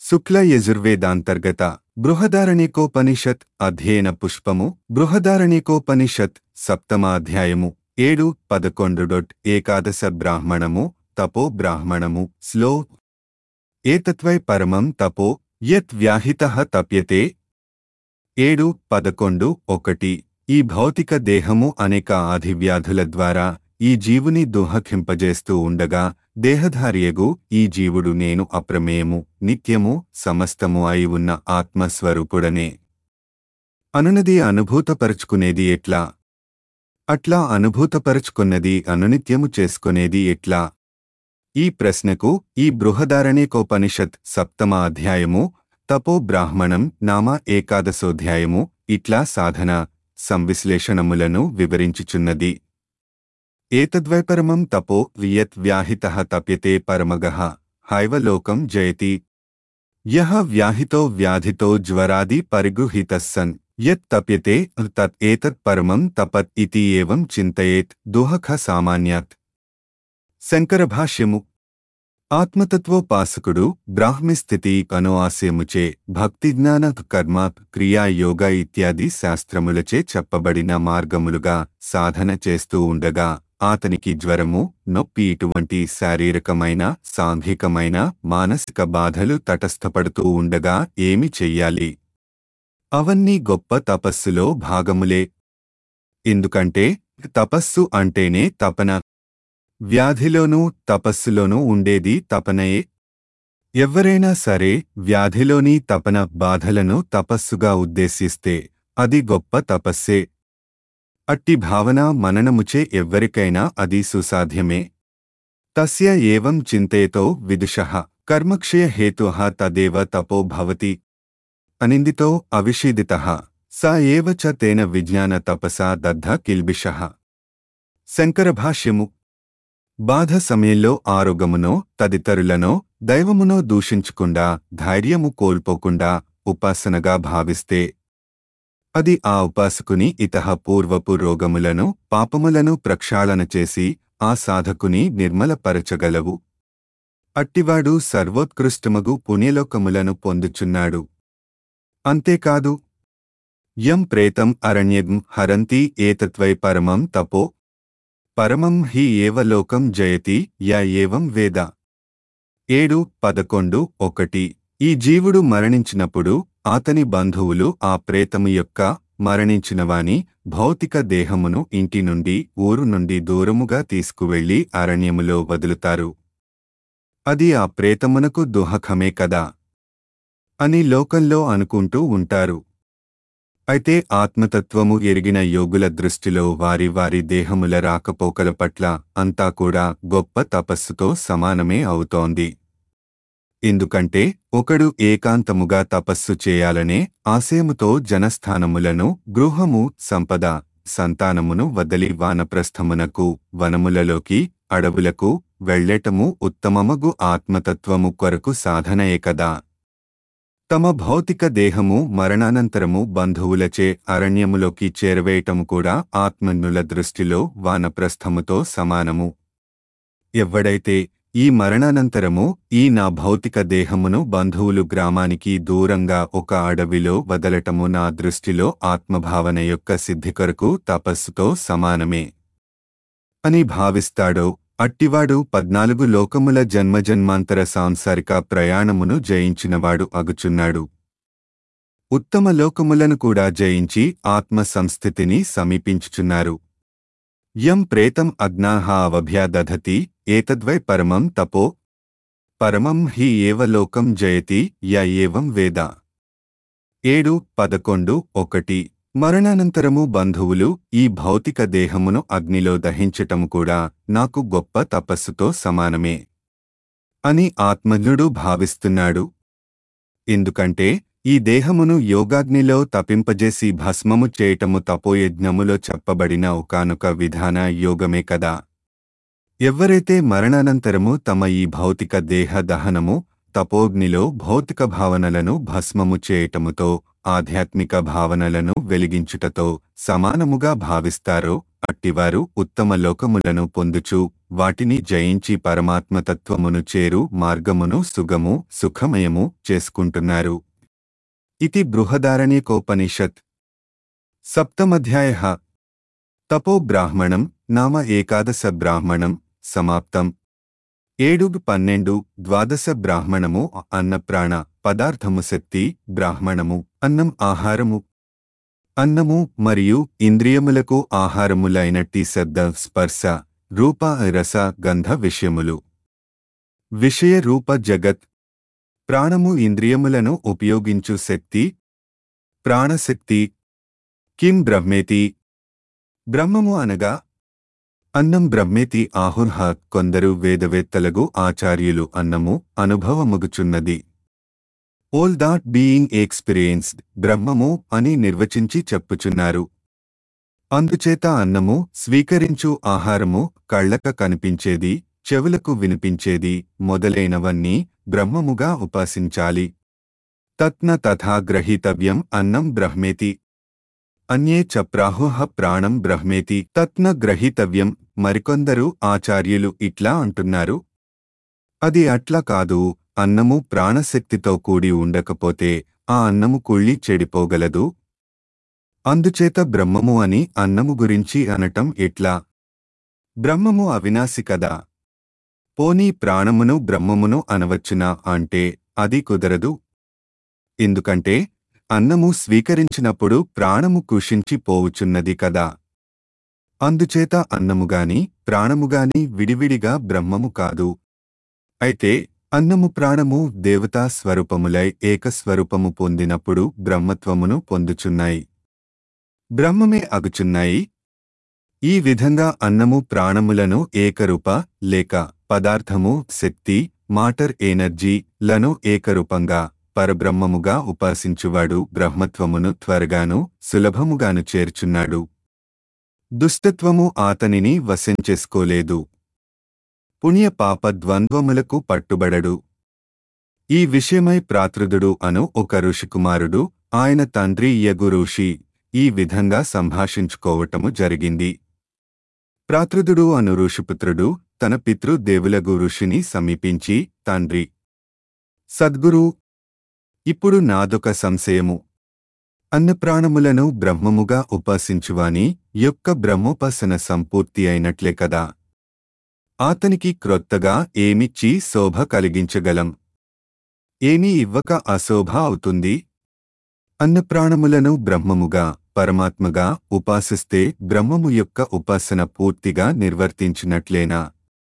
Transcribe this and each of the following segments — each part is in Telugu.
శుక్ల యజుర్వేదాంతర్గత బృహదారణికోపనిషత్ అధ్యయన పుష్పము బృహదారణికోపనిషత్ సప్తమాధ్యాయము ఏడు పదకొండు డొట్ ఏకాదశ బ్రాహ్మణము తపో బ్రాహ్మణము స్లో ఏతత్వై పరమం తపో యత్ వ్యాహిత తప్యతే ఏడు పదకొండు ఒకటి ఈ భౌతిక దేహము అనేక ఆధివ్యాధుల ద్వారా ఈ జీవుని దుహకింపజేస్తూ ఉండగా దేహధారియగు ఈ జీవుడు నేను అప్రమేయము నిత్యము సమస్తము అయి ఉన్న ఆత్మస్వరూపుడనే అనునది అనుభూతపరుచుకునేది ఎట్లా అట్లా అనుభూతపరుచుకున్నది అనునిత్యము చేసుకునేది ఎట్లా ఈ ప్రశ్నకు ఈ బృహదారణికోపనిషత్ సప్తమ అధ్యాయము తపో బ్రాహ్మణం నామ ఏకాదశోధ్యాయము ఇట్లా సాధన సంవిశ్లేషణములను వివరించుచున్నది ఏతద్వైపరమం తపో యత్ వ్యాహిత తప్యతే పరమగః హైవలోకం జయతి యః వ్యాహితో వ్యాధితో జ్వరాది పరిగృహీతస్సన్ యత్ తప్యతే తత్ ఏతత్ పరమం తపత్ ఇతి ఏవం చింతయేత్ దుహఖ సామాన్యాత్ శంకరభాష్యము ఆత్మతత్వోపాసకుడు బ్రాహ్మిస్థితి అనువాస్యముచే భక్తిజ్ఞాన కర్మ క్రియా యోగ ఇత్యాది శాస్త్రములచే చెప్పబడిన మార్గములుగా సాధన చేస్తూ ఉండగా ఆతనికి జ్వరము నొప్పి ఇటువంటి శారీరకమైన సాంఘికమైన మానసిక బాధలు తటస్థపడుతూ ఉండగా ఏమి చెయ్యాలి అవన్నీ గొప్ప తపస్సులో భాగములే ఎందుకంటే తపస్సు అంటేనే తపన వ్యాధిలోనూ తపస్సులోనూ ఉండేది తపనయే ఎవ్వరైనా సరే వ్యాధిలోని తపన బాధలను తపస్సుగా ఉద్దేశిస్తే అది గొప్ప తపస్సే అట్టి భావన మననముచే ఎవ్వరికైనా అది సుసాధ్యమే తస్య ఏవం చింతేతో విదుషః కర్మక్షయహేతు తదేవ తపో భవతి అనిందితో అవిషీదిత స ఏవ చ తేన విజ్ఞాన తపసా దగ్ధ కిల్బిషః శంకరభాష్యము బాధ సమయంలో ఆరోగ్యమునో తదితరులనో దైవమునో దూషించకుండా ధైర్యము కోల్పోకుండా ఉపాసనగా భావిస్తే అది ఆ ఉపాసకుని ఇతహ పూర్వపు రోగములను పాపములను ప్రక్షాళన చేసి ఆ సాధకుని నిర్మలపరచగలవు అట్టివాడు సర్వోత్కృష్టమగు పుణ్యలోకములను పొందుచున్నాడు అంతేకాదు యం ప్రేతం అరణ్యం హరంతి ఏతత్వై పరమం తపో పరమం హి ఏవ లోకం జయతి యా ఏవం వేద ఏడు పదకొండు ఒకటి ఈ జీవుడు మరణించినప్పుడు అతని బంధువులు ఆ ప్రేతము యొక్క మరణించినవాని భౌతిక దేహమును ఇంటి నుండి ఊరు నుండి దూరముగా తీసుకువెళ్లి అరణ్యములో వదులుతారు అది ఆ ప్రేతమునకు దుహకమే కదా అని లోకంలో అనుకుంటూ ఉంటారు అయితే ఆత్మతత్వము ఎరిగిన యోగుల దృష్టిలో వారి వారి దేహముల రాకపోకల పట్ల అంతా కూడా గొప్ప తపస్సుతో సమానమే అవుతోంది ఎందుకంటే ఒకడు ఏకాంతముగా తపస్సు చేయాలనే ఆశయముతో జనస్థానములను గృహము సంపద సంతానమును వదలి వానప్రస్థమునకు వనములలోకి అడవులకు వెళ్లటము ఉత్తమమగు ఆత్మతత్వము కొరకు సాధనయే కదా తమ భౌతిక దేహము మరణానంతరము బంధువులచే అరణ్యములోకి చేరవేయటము కూడా ఆత్మన్నుల దృష్టిలో వానప్రస్థముతో సమానము ఎవ్వడైతే ఈ మరణానంతరము ఈ నా భౌతిక దేహమును బంధువులు గ్రామానికి దూరంగా ఒక అడవిలో వదలటము నా దృష్టిలో ఆత్మభావన యొక్క సిద్ధి కొరకు తపస్సుతో సమానమే అని భావిస్తాడో అట్టివాడు పద్నాలుగు లోకముల జన్మజన్మాంతర సాంసారిక ప్రయాణమును జయించినవాడు అగుచున్నాడు ఉత్తమ లోకములను కూడా జయించి ఆత్మ సంస్థితిని సమీపించుచున్నారు యం ప్రేతం అజ్ఞాహ అవభ్యాదధతి ఏతద్వై పరమం తపో పరమం హి ఏవ లోకం జయతి య ఏవం వేద ఏడు పదకొండు ఒకటి మరణానంతరము బంధువులు ఈ భౌతిక దేహమును అగ్నిలో దహించటము కూడా నాకు గొప్ప తపస్సుతో సమానమే అని ఆత్మజ్ఞుడు భావిస్తున్నాడు ఎందుకంటే ఈ దేహమును యోగాగ్నిలో తపింపజేసి భస్మము చేయటము తపోయజ్ఞములో చెప్పబడిన ఒకనొక విధాన యోగమే కదా ఎవ్వరైతే మరణానంతరము తమ ఈ భౌతిక దేహ దహనము తపోగ్నిలో భౌతిక భావనలను భస్మము చేయటముతో ఆధ్యాత్మిక భావనలను వెలిగించుటతో సమానముగా భావిస్తారో అట్టివారు ఉత్తమ లోకములను పొందుచు వాటిని జయించి పరమాత్మతత్వమును చేరు మార్గమును సుగము సుఖమయము చేసుకుంటున్నారు ఇది బృహదారణ్యకోపనిషత్ సప్తమధ్యాయ తపో బ్రాహ్మణం నామ ఏకాదశ బ్రాహ్మణం సమాప్తం ఏడు పన్నెండు ద్వాదశ బ్రాహ్మణము అన్నప్రాణ పదార్థము శక్తి బ్రాహ్మణము అన్నం ఆహారము అన్నము మరియు ఇంద్రియములకు ఆహారములైనట్టి శబ్ద స్పర్శ రూప రస గంధ విషయములు విషయ రూప జగత్ ప్రాణము ఇంద్రియములను ఉపయోగించు శక్తి ప్రాణశక్తి కిం బ్రహ్మేతి బ్రహ్మము అనగా అన్నం బ్రహ్మేతి ఆహుర్హ కొందరు వేదవేత్తలగు ఆచార్యులు అన్నము అనుభవముగుచున్నది ఓల్ దాట్ బీయింగ్ ఎక్స్పీరియన్స్డ్ బ్రహ్మము అని నిర్వచించి చెప్పుచున్నారు అందుచేత అన్నము స్వీకరించు ఆహారము కళ్ళక కనిపించేది చెవులకు వినిపించేది మొదలైనవన్నీ బ్రహ్మముగా ఉపాసించాలి తత్న తథా గ్రహీతవ్యం అన్నం బ్రహ్మేతి అన్యే చప్రాహుహ ప్రాణం బ్రహ్మేతి తత్న గ్రహీతవ్యం మరికొందరు ఆచార్యులు ఇట్లా అంటున్నారు అది అట్లా కాదు అన్నము ప్రాణశక్తితో కూడి ఉండకపోతే ఆ అన్నము కుళ్ళి చెడిపోగలదు అందుచేత బ్రహ్మము అని అన్నము గురించి అనటం ఎట్లా బ్రహ్మము అవినాశి కదా పోనీ ప్రాణమును బ్రహ్మమును అనవచ్చునా అంటే అది కుదరదు ఎందుకంటే అన్నము స్వీకరించినప్పుడు ప్రాణము కుషించి పోవుచున్నది కదా అందుచేత అన్నముగాని ప్రాణముగాని విడివిడిగా బ్రహ్మము కాదు అయితే అన్నము ప్రాణము దేవతా స్వరూపములై ఏకస్వరూపము పొందినప్పుడు బ్రహ్మత్వమును పొందుచున్నాయి బ్రహ్మమే అగుచున్నాయి ఈ విధంగా అన్నము ప్రాణములను ఏకరూప లేక పదార్థము శక్తి మాటర్ ఎనర్జీ లను ఏకరూపంగా పరబ్రహ్మముగా ఉపాసించువాడు బ్రహ్మత్వమును త్వరగాను సులభముగాను చేర్చున్నాడు దుష్టత్వము ఆతనిని వశంచేసుకోలేదు పుణ్య పాప ద్వంద్వములకు పట్టుబడడు ఈ విషయమై ప్రాతృదుడు అను ఒక ఋషికుమారుడు ఆయన తండ్రి యగు ఋషి ఈ విధంగా సంభాషించుకోవటము జరిగింది ప్రాతృదుడు అను ఋషిపుత్రుడు తన పితృదేవులగు ఋషిని సమీపించి తండ్రి సద్గురు ఇప్పుడు నాదొక సంశయము అన్నప్రాణములను బ్రహ్మముగా ఉపాసించువాని యొక్క బ్రహ్మోపాసన సంపూర్తి అయినట్లే కదా ఆతనికి క్రొత్తగా ఏమిచ్చి శోభ కలిగించగలం ఏమీ ఇవ్వక అశోభ అవుతుంది అన్నప్రాణములను బ్రహ్మముగా పరమాత్మగా ఉపాసిస్తే బ్రహ్మము యొక్క ఉపాసన పూర్తిగా నిర్వర్తించినట్లేనా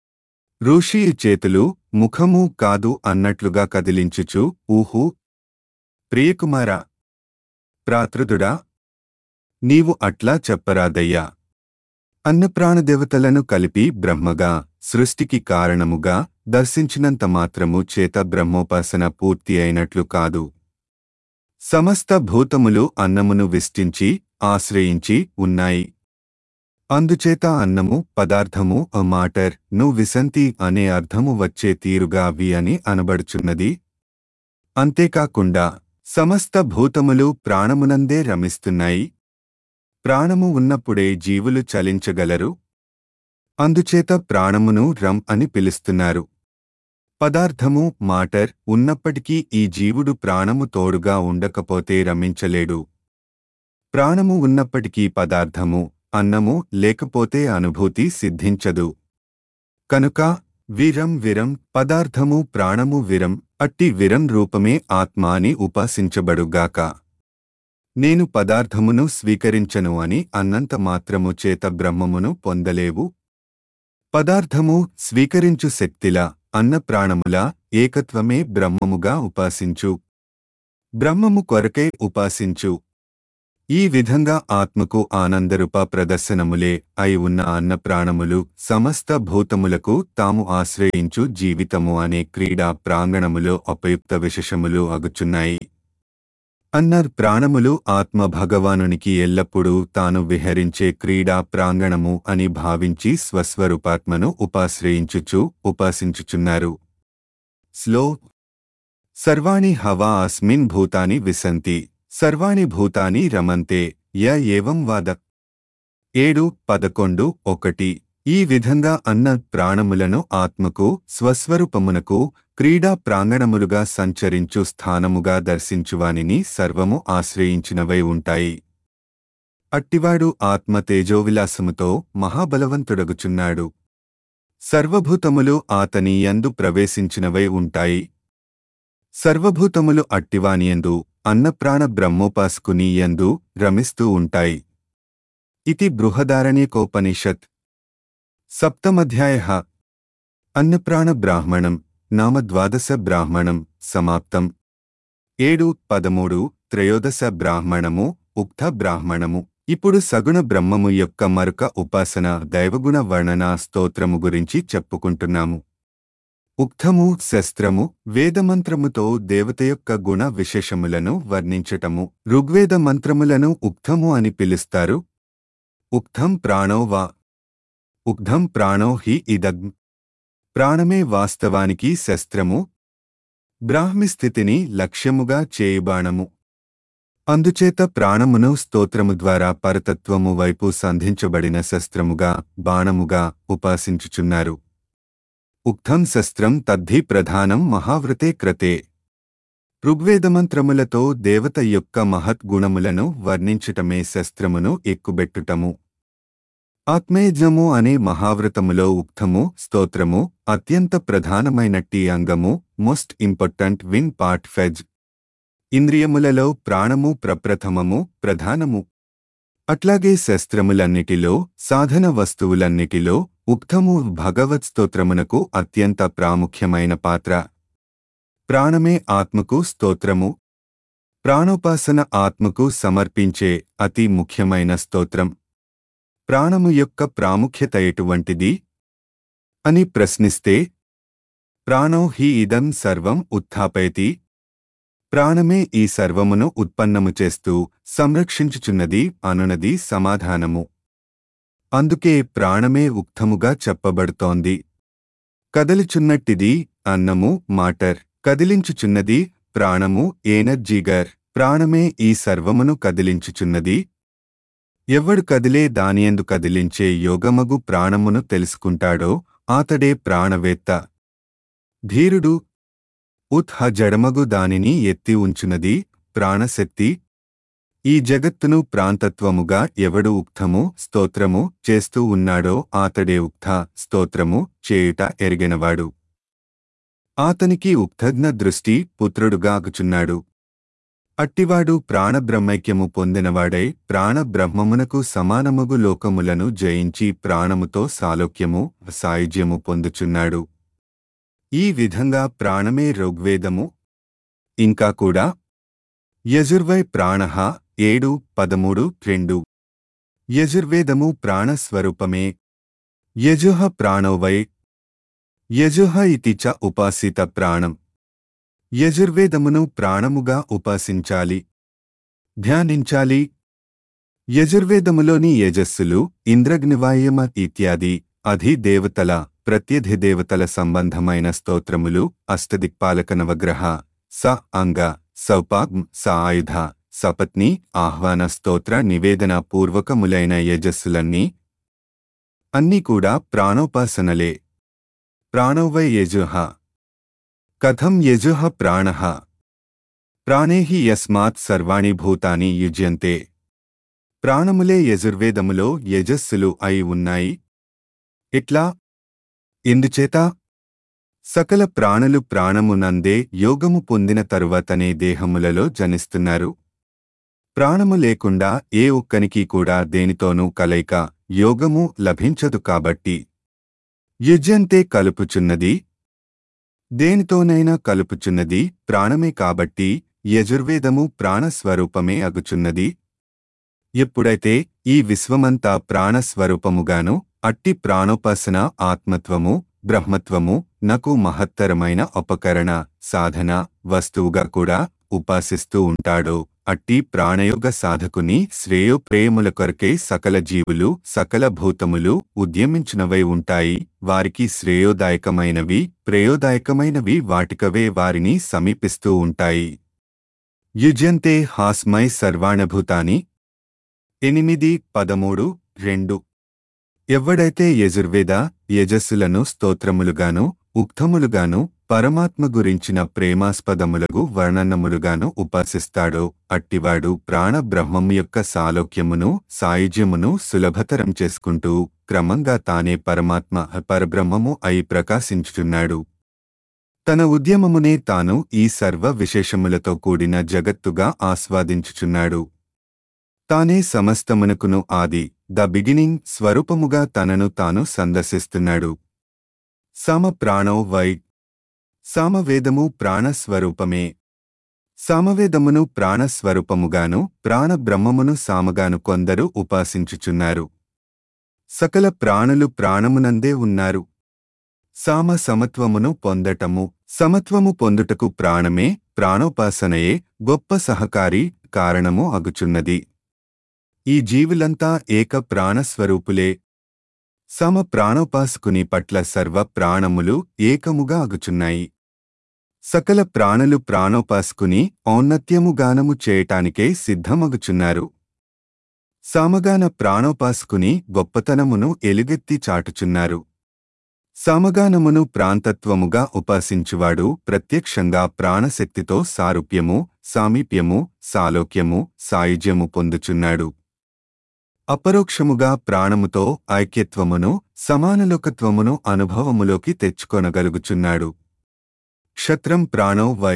ఋషి చేతులు ముఖము కాదు అన్నట్లుగా కదిలించుచు ఊహు ప్రియకుమారా ప్రాతృదుడా నీవు అట్లా చెప్పరాదయ్యా అన్నప్రాణదేవతలను కలిపి బ్రహ్మగా సృష్టికి కారణముగా దర్శించినంత మాత్రము చేత బ్రహ్మోపాసన పూర్తి అయినట్లు కాదు సమస్త భూతములు అన్నమును విష్టించి ఆశ్రయించి ఉన్నాయి అందుచేత అన్నము పదార్థము అ మాటర్ ను విసంతి అనే అర్థము వచ్చే తీరుగా అవి అని అనబడుచున్నది అంతేకాకుండా సమస్త భూతములు ప్రాణమునందే రమిస్తున్నాయి ప్రాణము ఉన్నప్పుడే జీవులు చలించగలరు అందుచేత ప్రాణమును రమ్ అని పిలుస్తున్నారు పదార్థము మాటర్ ఉన్నప్పటికీ ఈ జీవుడు ప్రాణము తోడుగా ఉండకపోతే రమించలేడు ప్రాణము ఉన్నప్పటికీ పదార్థము అన్నము లేకపోతే అనుభూతి సిద్ధించదు కనుక విరం విరం పదార్థము ప్రాణము విరం అట్టి విరం రూపమే ఆత్మ అని ఉపాసించబడుగాక నేను పదార్థమును స్వీకరించను అని అన్నంత మాత్రము చేత బ్రహ్మమును పొందలేవు పదార్థము స్వీకరించు శక్తిలా అన్న ప్రాణముల ఏకత్వమే బ్రహ్మముగా ఉపాసించు బ్రహ్మము కొరకై ఉపాసించు ఈ విధంగా ఆత్మకు ఆనందరూప ప్రదర్శనములే అయి ఉన్న అన్న ప్రాణములు సమస్త భూతములకు తాము ఆశ్రయించు జీవితము అనే క్రీడా ప్రాంగణములో ఉపయుక్త విశేషములు అగుచున్నాయి అన్న ప్రాణములు ఆత్మ భగవానునికి ఎల్లప్పుడూ తాను విహరించే క్రీడా ప్రాంగణము అని భావించి స్వస్వరూపాత్మను ఉపాశ్రయించుచు ఉపాసించుచున్నారు స్లో సర్వాణి హవా అస్మిన్ భూతాని విసంతి సర్వాణి భూతాని రమంతే య ఏవం వాద ఏడు పదకొండు ఒకటి ఈ విధంగా అన్న ప్రాణములను ఆత్మకు స్వస్వరూపమునకు క్రీడా ప్రాంగణములుగా సంచరించు స్థానముగా దర్శించువానిని సర్వము ఆశ్రయించినవై ఉంటాయి అట్టివాడు ఆత్మ తేజోవిలాసముతో మహాబలవంతుడగుచున్నాడు సర్వభూతములు ఆతని యందు ప్రవేశించినవై ఉంటాయి సర్వభూతములు అట్టివానియందు అన్నప్రాణ బ్రహ్మోపాస్కుని యందు రమిస్తూ ఉంటాయి ఇది బృహదారణ్యకోపనిషత్ సప్తమధ్యాయ అన్నప్రాణ బ్రాహ్మణం నామ ద్వాదశ బ్రాహ్మణం సమాప్తం ఏడు పదమూడు త్రయోదశ బ్రాహ్మణము ఉక్త బ్రాహ్మణము ఇప్పుడు సగుణ బ్రహ్మము యొక్క మరొక ఉపాసన దైవగుణ వర్ణన స్తోత్రము గురించి చెప్పుకుంటున్నాము ఉక్తము శస్త్రము వేదమంత్రముతో దేవత యొక్క గుణ విశేషములను వర్ణించటము ఋగ్వేద మంత్రములను ఉక్తము అని పిలుస్తారు ఉక్తం ప్రాణో వా ఉగ్ధం ప్రాణో హి ఇదగ్ ప్రాణమే వాస్తవానికి శస్త్రము బ్రాహ్మి స్థితిని లక్ష్యముగా చేయుబాణము అందుచేత ప్రాణమును స్తోత్రము ద్వారా పరతత్వము వైపు సంధించబడిన శస్త్రముగా బాణముగా ఉపాసించుచున్నారు ఉక్తం శస్త్రం తద్ధి ప్రధానం మహావ్రతే క్రతే ఋగ్వేదమంత్రములతో దేవత యొక్క మహద్గుణములను వర్ణించటమే శస్త్రమును ఎక్కుబెట్టుటము ఆత్మయజ్ఞము అనే మహావ్రతములో ఉక్తము స్తోత్రము అత్యంత ప్రధానమైనట్టి అంగము most important win part phase ఇంద్రియములలో ప్రాణము ప్రప్రథమము ప్రధానము అట్లాగే శస్త్రములన్నిటిలో సాధన వస్తువులన్నిటిలో ఉక్తము భగవత్ స్తోత్రమునకు అత్యంత ప్రాముఖ్యమైన పాత్ర ప్రాణమే ఆత్మకు స్తోత్రము ప్రాణోపాసన ఆత్మకు సమర్పించే అతి ముఖ్యమైన స్తోత్రం ప్రాణము యొక్క ప్రాముఖ్యత ఎటువంటిది అని ప్రశ్నిస్తే ప్రాణో హి ఇదం సర్వం ఉత్థాపయతి ప్రాణమే ఈ సర్వమును ఉత్పన్నము చేస్తూ సంరక్షించుచున్నది అనునది సమాధానము అందుకే ప్రాణమే ఉక్తముగా చెప్పబడుతోంది కదలిచున్నట్టిది అన్నము మాటర్ కదిలించుచున్నది ప్రాణము ఏనర్జీగర్ ప్రాణమే ఈ సర్వమును కదిలించుచున్నది ఎవడు కదిలే దానియందు కదిలించే యోగమగు ప్రాణమును తెలుసుకుంటాడో ఆతడే ప్రాణవేత్త ధీరుడు ఉత్హ జడమగు దానిని ఎత్తి ఉంచునది ప్రాణశక్తి ఈ జగత్తును ప్రాంతత్వముగా ఎవడు ఉక్తము స్తోత్రము చేస్తూ ఉన్నాడో ఆతడే ఉక్త స్తోత్రము చేయుట ఎరిగినవాడు ఆతనికి ఉక్తజ్ఞ దృష్టి పుత్రుడుగా అగుచున్నాడు అట్టివాడు ప్రాణబ్రహ్మైక్యము పొందినవాడై ప్రాణబ్రహ్మమునకు సమానముగు లోకములను జయించి ప్రాణముతో సాలోక్యము సాయుజ్యము పొందుచున్నాడు ఈ విధంగా ప్రాణమే ఋగ్వేదము ఇంకా కూడా యజుర్వై ప్రాణ ఏడు పదమూడు రెండు యజుర్వేదము ప్రాణస్వరూపమే యజుహ ప్రాణోవై యజుహ ఇతి చ ఉపాసిత ప్రాణం యజుర్వేదమును ప్రాణముగా ఉపాసించాలి ధ్యానించాలి యజుర్వేదములోని యజస్సులు ఇంద్రగ్నివాయమ ఇత్యాది అధిదేవతల ప్రత్యధిదేవతల సంబంధమైన స్తోత్రములు అష్టదిక్పాలక నవగ్రహ స అంగ సౌపాగ్ం స ఆయుధ సపత్ని ఆహ్వాన స్తోత్ర నివేదన పూర్వకములైన యజస్సులన్నీ అన్నీ కూడా ప్రాణోపాసనలే ప్రాణోవై యజుహ కథం యజుః ప్రాణః ప్రాణే హి యస్మాత్ సర్వాణి భూతాని యుజ్యంతే ప్రాణములే యజుర్వేదములో యజస్సులు అయి ఉన్నాయి ఇట్లా ఎందుచేత సకల ప్రాణులు ప్రాణమునందే యోగము పొందిన తరువాతనే దేహములలో జనిస్తున్నారు ప్రాణము లేకుండా ఏ ఒక్కనికి కూడా దేనితోనూ కలయిక యోగము లభించదు కాబట్టి యుజ్యంతే కలుపుచున్నది దేనితోనైనా కలుపుచున్నది ప్రాణమే కాబట్టి యజుర్వేదము ప్రాణస్వరూపమే అగుచున్నది ఎప్పుడైతే ఈ విశ్వమంతా ప్రాణస్వరూపముగాను అట్టి ప్రాణోపాసన ఆత్మత్వము బ్రహ్మత్వము నకు మహత్తరమైన ఉపకరణ సాధన వస్తువుగా కూడా ఉపాసిస్తూ ఉంటాడో అట్టి ప్రాణయోగ సాధకుని శ్రేయో ప్రేముల కొరకే సకల జీవులు సకల భూతములు ఉద్యమించినవై ఉంటాయి వారికి శ్రేయోదాయకమైనవి ప్రేయోదాయకమైనవి వాటికవే వారిని సమీపిస్తూ ఉంటాయి యుజ్యంతే హాస్మై సర్వాణభూతాని ఎనిమిది పదమూడు రెండు ఎవడైతే యజుర్వేద యజస్సులను స్తోత్రములుగాను ఉక్తములుగాను పరమాత్మ గురించిన ప్రేమాస్పదములగు వర్ణనములుగాను ఉపాసిస్తాడో అట్టివాడు ప్రాణ బ్రహ్మము యొక్క సాలోక్యమును సాయుజ్యమును సులభతరం చేసుకుంటూ క్రమంగా తానే పరమాత్మ పరబ్రహ్మము అయి ప్రకాశించుచున్నాడు తన ఉద్యమమునే తాను ఈ సర్వ విశేషములతో కూడిన జగత్తుగా ఆస్వాదించుచున్నాడు తానే సమస్తమునకును ఆది ద బిగినింగ్ స్వరూపముగా తనను తాను సందర్శిస్తున్నాడు సమ ప్రాణో వై సామవేదము ప్రాణస్వరూపమే సామవేదమును ప్రాణస్వరూపముగాను ప్రాణబ్రహ్మమును సామగాను కొందరు ఉపాసించుచున్నారు సకల ప్రాణులు ప్రాణమునందే ఉన్నారు సామ సమత్వమును పొందటము సమత్వము పొందుటకు ప్రాణమే ప్రాణోపాసనయే గొప్ప సహకారి కారణము అగుచున్నది ఈ జీవులంతా ఏక ప్రాణస్వరూపులే సమ ప్రాణోపాసకుని పట్ల సర్వ ప్రాణములు ఏకముగా అగుచున్నాయి సకల ప్రాణులు ప్రాణోపాసకుని ఔన్నత్యము గానము చేయటానికే సిద్ధమగుచున్నారు సామగాన ప్రాణోపాసకుని గొప్పతనమును ఎలుగెత్తి చాటుచున్నారు సామగానమును ప్రాంతత్వముగా ఉపాసించువాడు ప్రత్యక్షంగా ప్రాణశక్తితో సారూప్యము సామీప్యము సాలోక్యము సాయుజ్యము పొందుచున్నాడు అపరోక్షముగా ప్రాణముతో ఐక్యత్వమును సమానలోకత్వమును అనుభవములోకి తెచ్చుకొనగలుగుచున్నాడు క్షత్రం ప్రాణో వై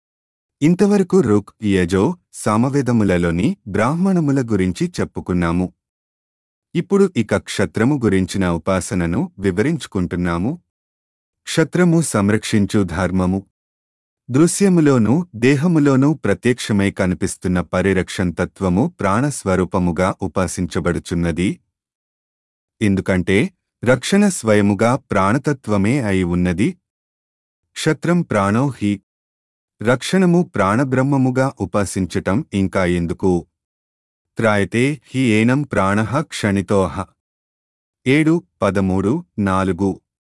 ఇంతవరకు రుక్ యజో సామవేదములలోని బ్రాహ్మణముల గురించి చెప్పుకున్నాము ఇప్పుడు ఇక క్షత్రము గురించిన ఉపాసనను వివరించుకుంటున్నాము క్షత్రము సంరక్షించు ధర్మము దృశ్యములోనూ దేహములోనూ ప్రత్యక్షమై కనిపిస్తున్న పరిరక్షంతత్వము ప్రాణస్వరూపముగా ఉపాసించబడుచున్నది ఎందుకంటే రక్షణ స్వయముగా ప్రాణతత్వమే అయి ఉన్నది క్షత్రం ప్రాణో హి రక్షణము ప్రాణబ్రహ్మముగా ఉపాసించటం ఇంకా ఎందుకు త్రాయతే హి ఏనం ప్రాణః క్షణితోహ ఏడు పదమూడు నాలుగు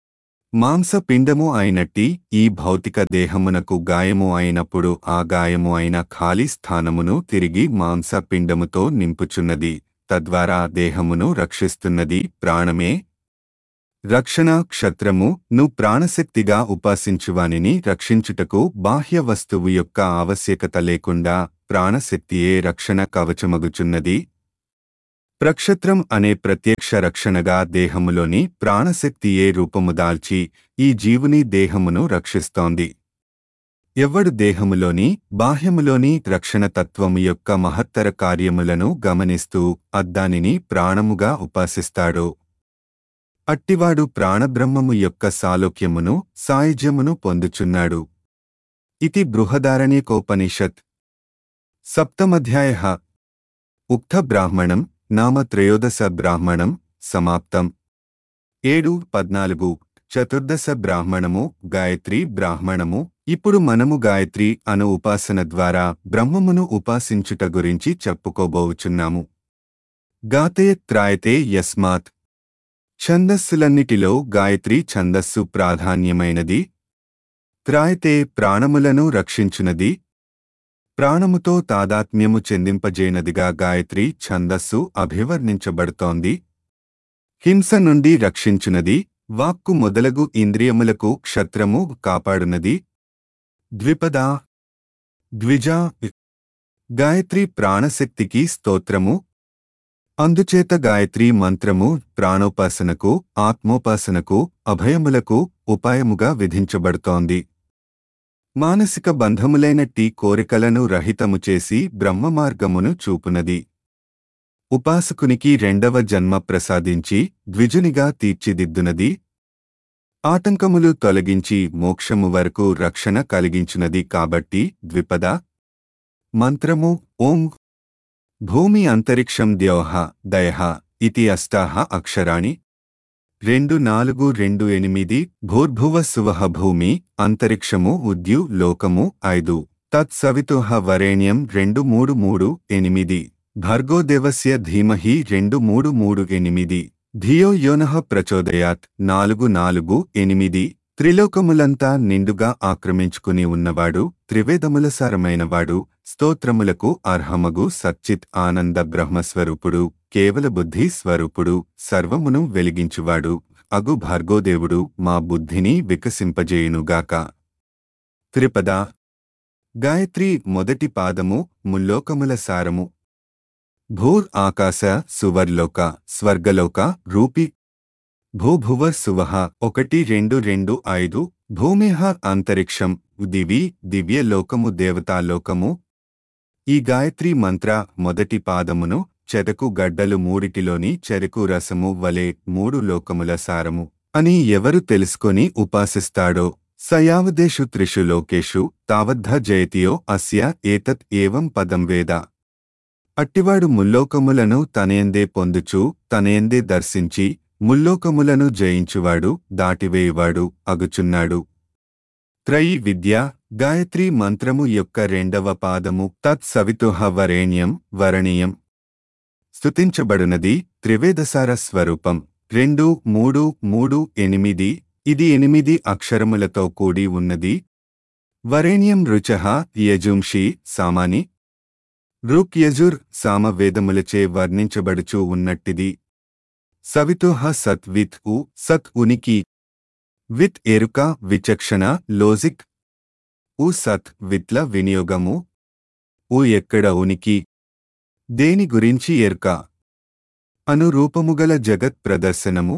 మాంసపిండము అయినట్టి ఈ భౌతిక దేహమునకు గాయము అయినప్పుడు ఆ గాయము అయిన ఖాళీ స్థానమును తిరిగి మాంసపిండముతో నింపుచున్నది తద్వారా దేహమును రక్షిస్తున్నది ప్రాణమే రక్షణ క్షత్రము ను ప్రాణశక్తిగా ఉపాసించువానిని రక్షించుటకు బాహ్య వస్తువు యొక్క ఆవశ్యకత లేకుండా ప్రాణశక్తియే రక్షణ కవచమగుచున్నది ప్రక్షత్రం అనే ప్రత్యక్ష రక్షణగా దేహములోని ప్రాణశక్తియే రూపము దాల్చి ఈ జీవుని దేహమును రక్షిస్తోంది ఎవ్వడు దేహములోని బాహ్యములోని రక్షణ తత్వము యొక్క మహత్తర కార్యములను గమనిస్తూ అద్దానిని ప్రాణముగా ఉపాసిస్తాడో అట్టివాడు ప్రాణబ్రహ్మము యొక్క సాలోక్యమును సాయుజ్యమును పొందుచున్నాడు ఇది బృహదారణ్యకోపనిషత్ సప్తమధ్యాయ ఉక్త బ్రాహ్మణం నామ త్రయోదశ బ్రాహ్మణం సమాప్తం ఏడు పద్నాలుగు చతుర్దశ బ్రాహ్మణము గాయత్రి బ్రాహ్మణము ఇప్పుడు మనము గాయత్రి అను ఉపాసన ద్వారా బ్రహ్మమును ఉపాసించుట గురించి చెప్పుకోబోచున్నాము గాతే త్రాయతే యస్మాత్ ఛందస్సులన్నిటిలో గాయత్రి ఛందస్సు ప్రాధాన్యమైనది త్రాయతే ప్రాణములను రక్షించునది ప్రాణముతో తాదాత్మ్యము చెందింపజేనదిగా గాయత్రి ఛందస్సు అభివర్ణించబడుతోంది హింస నుండి రక్షించునది వాక్కు మొదలగు ఇంద్రియములకు క్షత్రము కాపాడునది ద్విపదా ద్విజా గాయత్రి ప్రాణశక్తికి స్తోత్రము అందుచేత గాయత్రీ మంత్రము ప్రాణోపాసనకు ఆత్మోపాసనకు అభయములకు ఉపాయముగా విధించబడుతోంది మానసిక బంధములైనట్టి కోరికలను రహితము చేసి బ్రహ్మమార్గమును చూపునది ఉపాసకునికి రెండవ జన్మ ప్రసాదించి ద్విజునిగా తీర్చిదిద్దునది ఆటంకములు తొలగించి మోక్షము వరకు రక్షణ కలిగించునది కాబట్టి ద్విపద మంత్రము ఓం భూమి అంతరిక్షం ద్యోహ దయః ఇతి అష్టాహ అక్షరాణి రెండు నాలుగు రెండు ఎనిమిది భూర్భువ సువహ భూమి అంతరిక్షము ఉద్యు లోకము ఐదు తత్సవితుహ వరేణ్యం రెండు మూడు మూడు ఎనిమిది భర్గోదేవస్య ధీమహి రెండు మూడు మూడు ఎనిమిది ధియో యోనః ప్రచోదయాత్ నాలుగు నాలుగు ఎనిమిది త్రిలోకములంతా నిండుగా ఆక్రమించుకుని ఉన్నవాడు త్రివేదముల సారమైనవాడు స్తోత్రములకు అర్హమగు సచ్చిత్ ఆనంద బ్రహ్మస్వరూపుడు కేవల బుద్ధి స్వరూపుడు సర్వమును వెలిగించువాడు అగు భార్గోదేవుడు మా బుద్ధిని వికసింపజేయునుగాక త్రిపద గాయత్రి మొదటి పాదము ముల్లోకముల సారము భూర్ ఆకాశ సువర్లోక స్వర్గలోక రూపి భూభువ సువహ ఒకటి రెండు రెండు ఐదు భూమిహ అంతరిక్షం దివి దివ్యలోకము దేవతాలోకము ఈ గాయత్రి మంత్ర మొదటి పాదమును చెరకు గడ్డలు మూడిటిలోని చెరకు రసము వలె మూడు లోకముల సారము అని ఎవరు తెలుసుకొని ఉపాసిస్తాడో సయావదేషు త్రిషు లోకేషు తావద్ధ జయతియో అస్య ఏతత్ ఏవం పదం వేద అట్టివాడు ముల్లోకములను తనయందే పొందుచు తనయందే దర్శించి ముల్లోకములను జయించువాడు దాటివేయువాడు అగుచున్నాడు త్రయి విద్య గాయత్రి మంత్రము యొక్క రెండవ పాదము తత్ సవితుహ వరేణ్యం వరణీయం స్తుతించబడునది త్రివేదసార స్వరూపం రెండు మూడు మూడు ఎనిమిది ఇది ఎనిమిది అక్షరములతో కూడి ఉన్నది వరేణ్యం రుచః యజుంషి సామాని రుక్ యజుర్ సామవేదములచే వర్ణించబడుచూ ఉన్నట్టిది సవితుహ సత్ విత్ ఉ సత్ ఉనికి విత్ ఎరుక విచక్షణ లోజిక్ ఉ సత్ విత్ల వినియోగము ఉ ఎక్కడ ఉనికి దేని గురించి ఎరుక అనురూపముగల జగత్ ప్రదర్శనము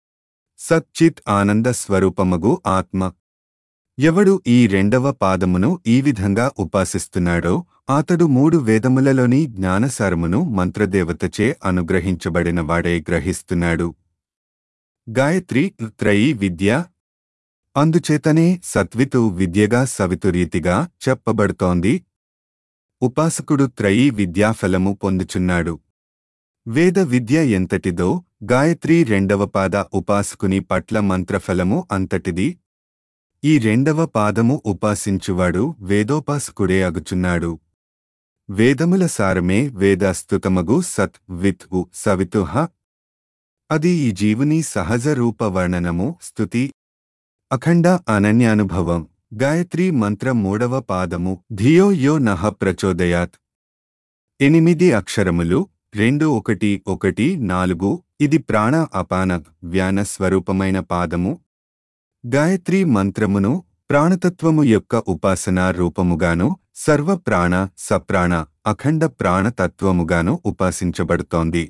సచ్చిత్ ఆనంద స్వరూపమగు ఆత్మ ఎవడు ఈ రెండవ పాదమును ఈ విధంగా ఉపాసిస్తున్నాడో అతడు మూడు వేదములలోని జ్ఞానసారమును మంత్రదేవతచే అనుగ్రహించబడిన వాడే గ్రహిస్తున్నాడు గాయత్రి త్రయీ విద్య అందుచేతనే సత్వితు విద్యగా సవితురీతిగా చెప్పబడుతోంది ఉపాసకుడు త్రయీ విద్యాఫలము పొందుచున్నాడు వేద విద్య ఎంతటిదో గాయత్రి రెండవ పాద ఉపాసకుని పట్ల మంత్రఫలము అంతటిది ఈ రెండవ పాదము ఉపాసించువాడు వేదోపాసకుడే అగుచున్నాడు వేదముల సారమే వేదాస్తుతమగు సత్ విత్ ఉ సవితుహ అది ఈ జీవుని సహజ రూప వర్ణనము స్తుతి అఖండ అనన్యానుభవం గాయత్రి మంత్ర మూడవ పాదము ధియో యో నహ ప్రచోదయాత్ ఎనిమిది అక్షరములు రెండు ఒకటి ఒకటి నాలుగు ఇది ప్రాణ అపాన వ్యాన స్వరూపమైన పాదము గాయత్రి మంత్రమును ప్రాణతత్వము యొక్క ఉపాసనా రూపముగాను సర్వ ప్రాణ సప్రాణ అఖండ ప్రాణతత్వముగాను ఉపాసించబడుతోంది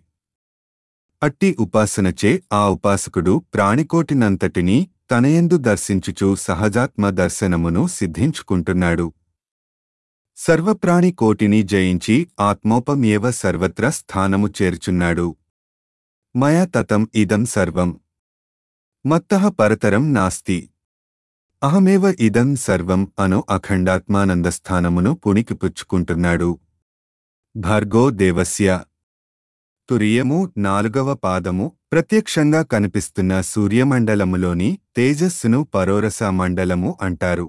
అట్టి ఉపాసనచే ఆ ఉపాసకుడు ప్రాణికోటినంతటినీ తనయందు దర్శించుచు సహజాత్మ దర్శనమును సిద్ధించుకుంటున్నాడు సర్వప్రాణి కోటిని జయించి ఆత్మోపమేవ సర్వత్ర స్థానము చేర్చున్నాడు మయా తతం ఇదం సర్వం మత్తః పరతరం నాస్తి అహమేవ ఇదం సర్వం అను అఖండాత్మానందస్థానమును పుణికిపుచ్చుకుంటున్నాడు భర్గో దేవస్య తురియము నాలుగవ పాదము ప్రత్యక్షంగా కనిపిస్తున్న సూర్యమండలములోని తేజస్సును పరోరస మండలము అంటారు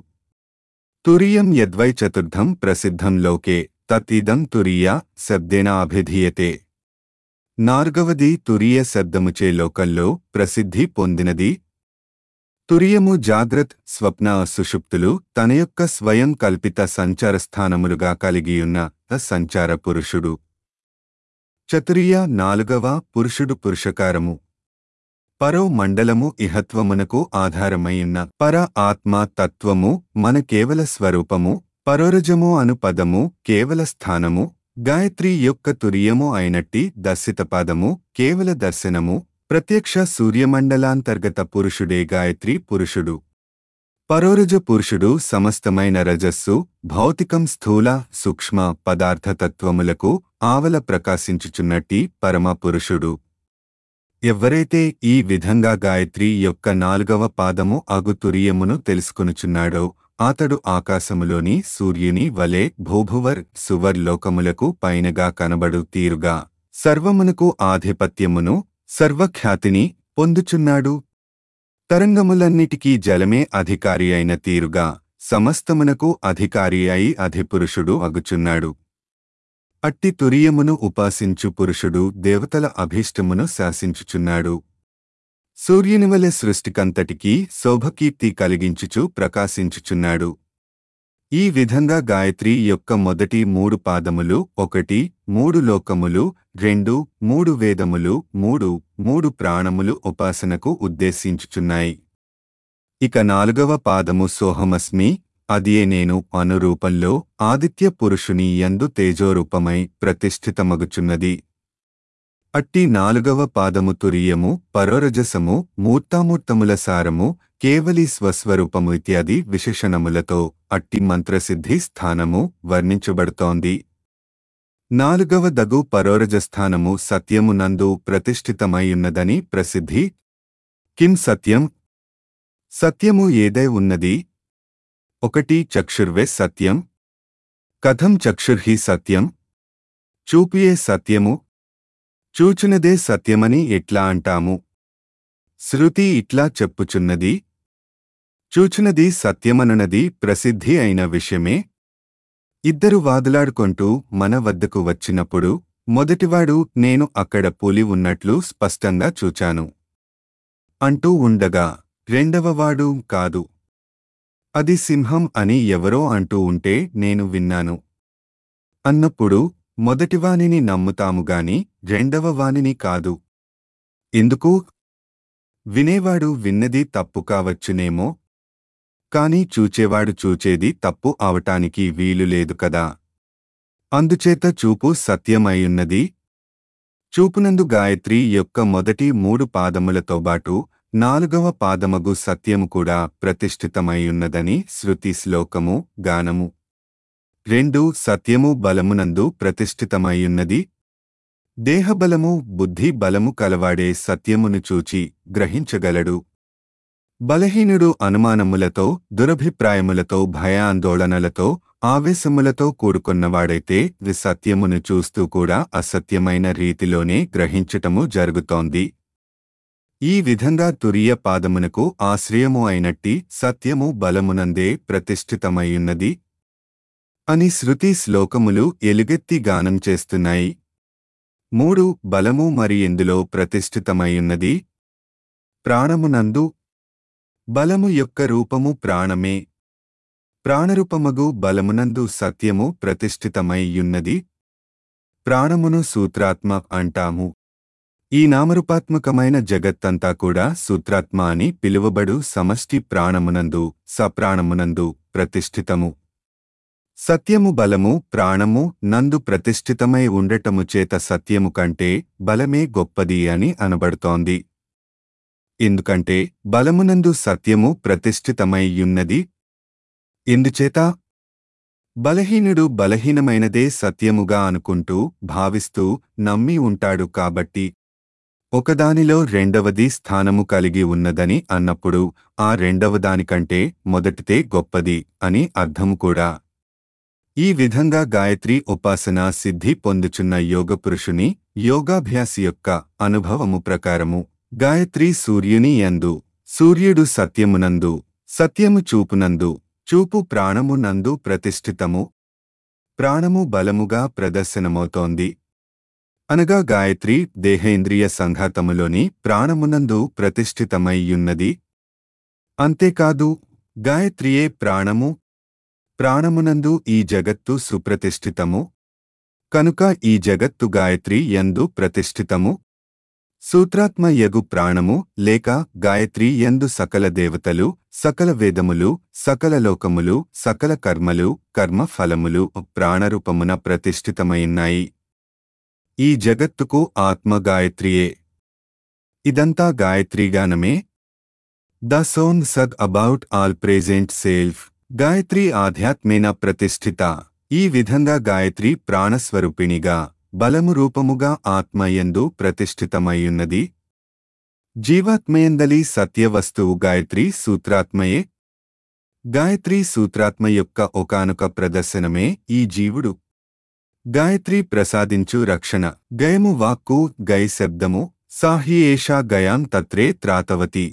తురియం యద్వై చతుర్థం ప్రసిద్ధం లోకే తతిదం తురియ శబ్దేన అభిధీయతే నార్గవది తురియ శబ్దముచే లోకల్లో ప్రసిద్ధి పొందినది తురియము జాగ్రత్ స్వప్న సుషుప్తులు తన యొక్క స్వయం కల్పిత సంచార స్థానములుగా కలిగియున్న సంచార పురుషుడు చతురియ నాలుగవ పురుషుడు పురుషకారము పరో మండలము ఇహత్వమునకు ఆధారమైయున్న పర ఆత్మ తత్వము మన కేవల స్వరూపము పరోరజము అను పదము కేవల స్థానము గాయత్రి యొక్క తురియము అయినట్టి దర్శిత పదము కేవల దర్శనము ప్రత్యక్ష సూర్యమండలాంతర్గత పురుషుడే గాయత్రి పురుషుడు పరోరజ పురుషుడు సమస్తమైన రజస్సు భౌతికం స్థూల సూక్ష్మ పదార్థతత్వములకు ఆవల ప్రకాశించుచున్నట్టి పరమ పురుషుడు ఎవ్వరైతే ఈ విధంగా గాయత్రి యొక్క నాలుగవ పాదము అగు తురియమును తెలుసుకొనుచున్నాడో అతడు ఆకాశములోని సూర్యుని వలె భూభువర్ సువర్ లోకములకు పైనగా కనబడు తీరుగా సర్వమునకు ఆధిపత్యమును సర్వఖ్యాతిని పొందుచున్నాడు తరంగములన్నిటికీ జలమే అధికారి అయిన తీరుగా సమస్తమునకు అధికారి అయి అధిపురుషుడు అగుచున్నాడు అట్టి తురియమును ఉపాసించు పురుషుడు దేవతల అభీష్టమును శాసించుచున్నాడు సూర్యునివలె సృష్టికంతటికీ శోభకీర్తి కలిగించుచు ప్రకాశించుచున్నాడు ఈ విధంగా గాయత్రి యొక్క మొదటి మూడు పాదములు ఒకటి మూడు లోకములు రెండు మూడు వేదములు మూడు మూడు ప్రాణములు ఉపాసనకు ఉద్దేశించుచున్నాయి ఇక నాలుగవ పాదము సోహమస్మి అదియే నేను అనురూపంలో ఆదిత్య పురుషుని యందు తేజోరూపమై ప్రతిష్ఠితమగుచున్నది అట్టి నాలుగవ పాదము తురియము పరోరజసము మూర్తామూర్తముల సారము కేవలి స్వస్వరూపము ఇత్యాది విశేషణములతో అట్టి మంత్రసిద్ధి స్థానము వర్ణించబడుతోంది నాలుగవ దగు పరోరజస్థానము సత్యమునందు ప్రతిష్ఠితమైయున్నదని ప్రసిద్ధి కిం సత్యం సత్యము ఏదై ఉన్నది ఒకటి చక్షుర్వే సత్యం కథం చక్షుర్హి సత్యం చూపియే సత్యము చూచునదే సత్యమని ఎట్లా అంటాము శృతి ఇట్లా చెప్పుచున్నది చూచునది సత్యమనునది ప్రసిద్ధి అయిన విషయమే ఇద్దరు వాదులాడుకొంటూ మన వద్దకు వచ్చినప్పుడు మొదటివాడు నేను అక్కడ పులి ఉన్నట్లు స్పష్టంగా చూచాను అంటూ ఉండగా రెండవవాడు కాదు అది సింహం అని ఎవరో అంటూ ఉంటే నేను విన్నాను అన్నప్పుడు మొదటివానిని నమ్ముతాముగాని రెండవ వానిని కాదు ఎందుకు వినేవాడు విన్నది తప్పు కావచ్చునేమో కాని చూచేవాడు చూచేది తప్పు అవటానికి వీలు లేదు కదా అందుచేత చూపు సత్యమైయున్నది చూపునందు గాయత్రి యొక్క మొదటి మూడు పాదములతో బాటు నాలుగవ పాదమగు సత్యము కూడా ప్రతిష్ఠితమైయున్నదని శృతి శ్లోకము గానము రెండు సత్యము బలమునందు ప్రతిష్ఠితమైయున్నది దేహబలము బుద్ధి బలము కలవాడే సత్యమును చూచి గ్రహించగలడు బలహీనుడు అనుమానములతో దురభిప్రాయములతో భయాందోళనలతో ఆవేశములతో కూడుకున్నవాడైతే వి సత్యమును చూస్తూ కూడా అసత్యమైన రీతిలోనే గ్రహించటము జరుగుతోంది ఈ విధంగా తురియ పాదమునకు ఆశ్రయము అయినట్టి సత్యము బలమునందే ప్రతిష్ఠితమైయున్నది అని శృతి శ్లోకములు ఎలుగెత్తి గానం చేస్తున్నాయి మూడు బలము మరి ఎందులో ప్రతిష్ఠితమైయున్నది ప్రాణమునందు బలము యొక్క రూపము ప్రాణమే ప్రాణరూపమగు బలమునందు సత్యము ప్రతిష్ఠితమైయున్నది ప్రాణమును సూత్రాత్మ అంటాము ఈ నామరూపాత్మకమైన జగత్తంతా కూడా సూత్రాత్మ అని పిలువబడు సమష్టి ప్రాణమునందు సప్రాణమునందు ప్రతిష్ఠితము సత్యము బలము ప్రాణము నందు ప్రతిష్ఠితమై ఉండటము చేత సత్యము కంటే బలమే గొప్పది అని అనబడుతోంది ఎందుకంటే బలమునందు సత్యము ప్రతిష్ఠితమై యున్నది ఎందుచేత బలహీనుడు బలహీనమైనదే సత్యముగా అనుకుంటూ భావిస్తూ నమ్మి ఉంటాడు కాబట్టి ఒకదానిలో రెండవది స్థానము కలిగి ఉన్నదని అన్నప్పుడు ఆ రెండవదానికంటే మొదటిదే గొప్పది అని అర్థము కూడా ఈ విధంగా గాయత్రి ఉపాసన సిద్ధి పొందుచున్న యోగపురుషుని యోగాభ్యాసి యొక్క అనుభవము ప్రకారము గాయత్రి సూర్యుని యందు సూర్యుడు సత్యమునందు సత్యము చూపునందు చూపు ప్రాణము నందు ప్రతిష్ఠితము ప్రాణము బలముగా ప్రదర్శనమవుతోంది అనగా గాయత్రి దేహేంద్రియ సంఘాతములోని ప్రాణమునందు ప్రతిష్ఠితమైయున్నది అంతేకాదు గాయత్రియే ప్రాణము ప్రాణమునందు ఈ జగత్తు సుప్రతిష్ఠితము కనుక ఈ జగత్తు గాయత్రి యందు ప్రతిష్ఠితము సూత్రాత్మ యగు ప్రాణము లేక గాయత్రి యందు సకల దేవతలు సకల వేదములు సకల లోకములు సకల కర్మలు కర్మ ఫలములు ప్రాణరూపమున ప్రతిష్ఠితమైనాయి ఈ జగత్తుకు ఆత్మ గాయత్రియే ఇదంతా గాయత్రీగానమే the song sung about all present self గాయత్రి ఆధ్యాత్మేన ప్రతిష్ఠిత ఈ విధంగా గాయత్రి ప్రాణస్వరూపిణిగా బలము రూపముగా ఆత్మయందు ప్రతిష్ఠితమైయున్నది జీవాత్మయందలి సత్యవస్తువు గాయత్రి సూత్రాత్మయే గాయత్రి సూత్రాత్మ యొక్క ఒకానొక ప్రదర్శనమే ఈ జీవుడు గాయత్రి ప్రసాదించు రక్షణ గయము వాక్కు గై శబ్దము సాహి ఏషా గయాం తత్రే త్రాతవతి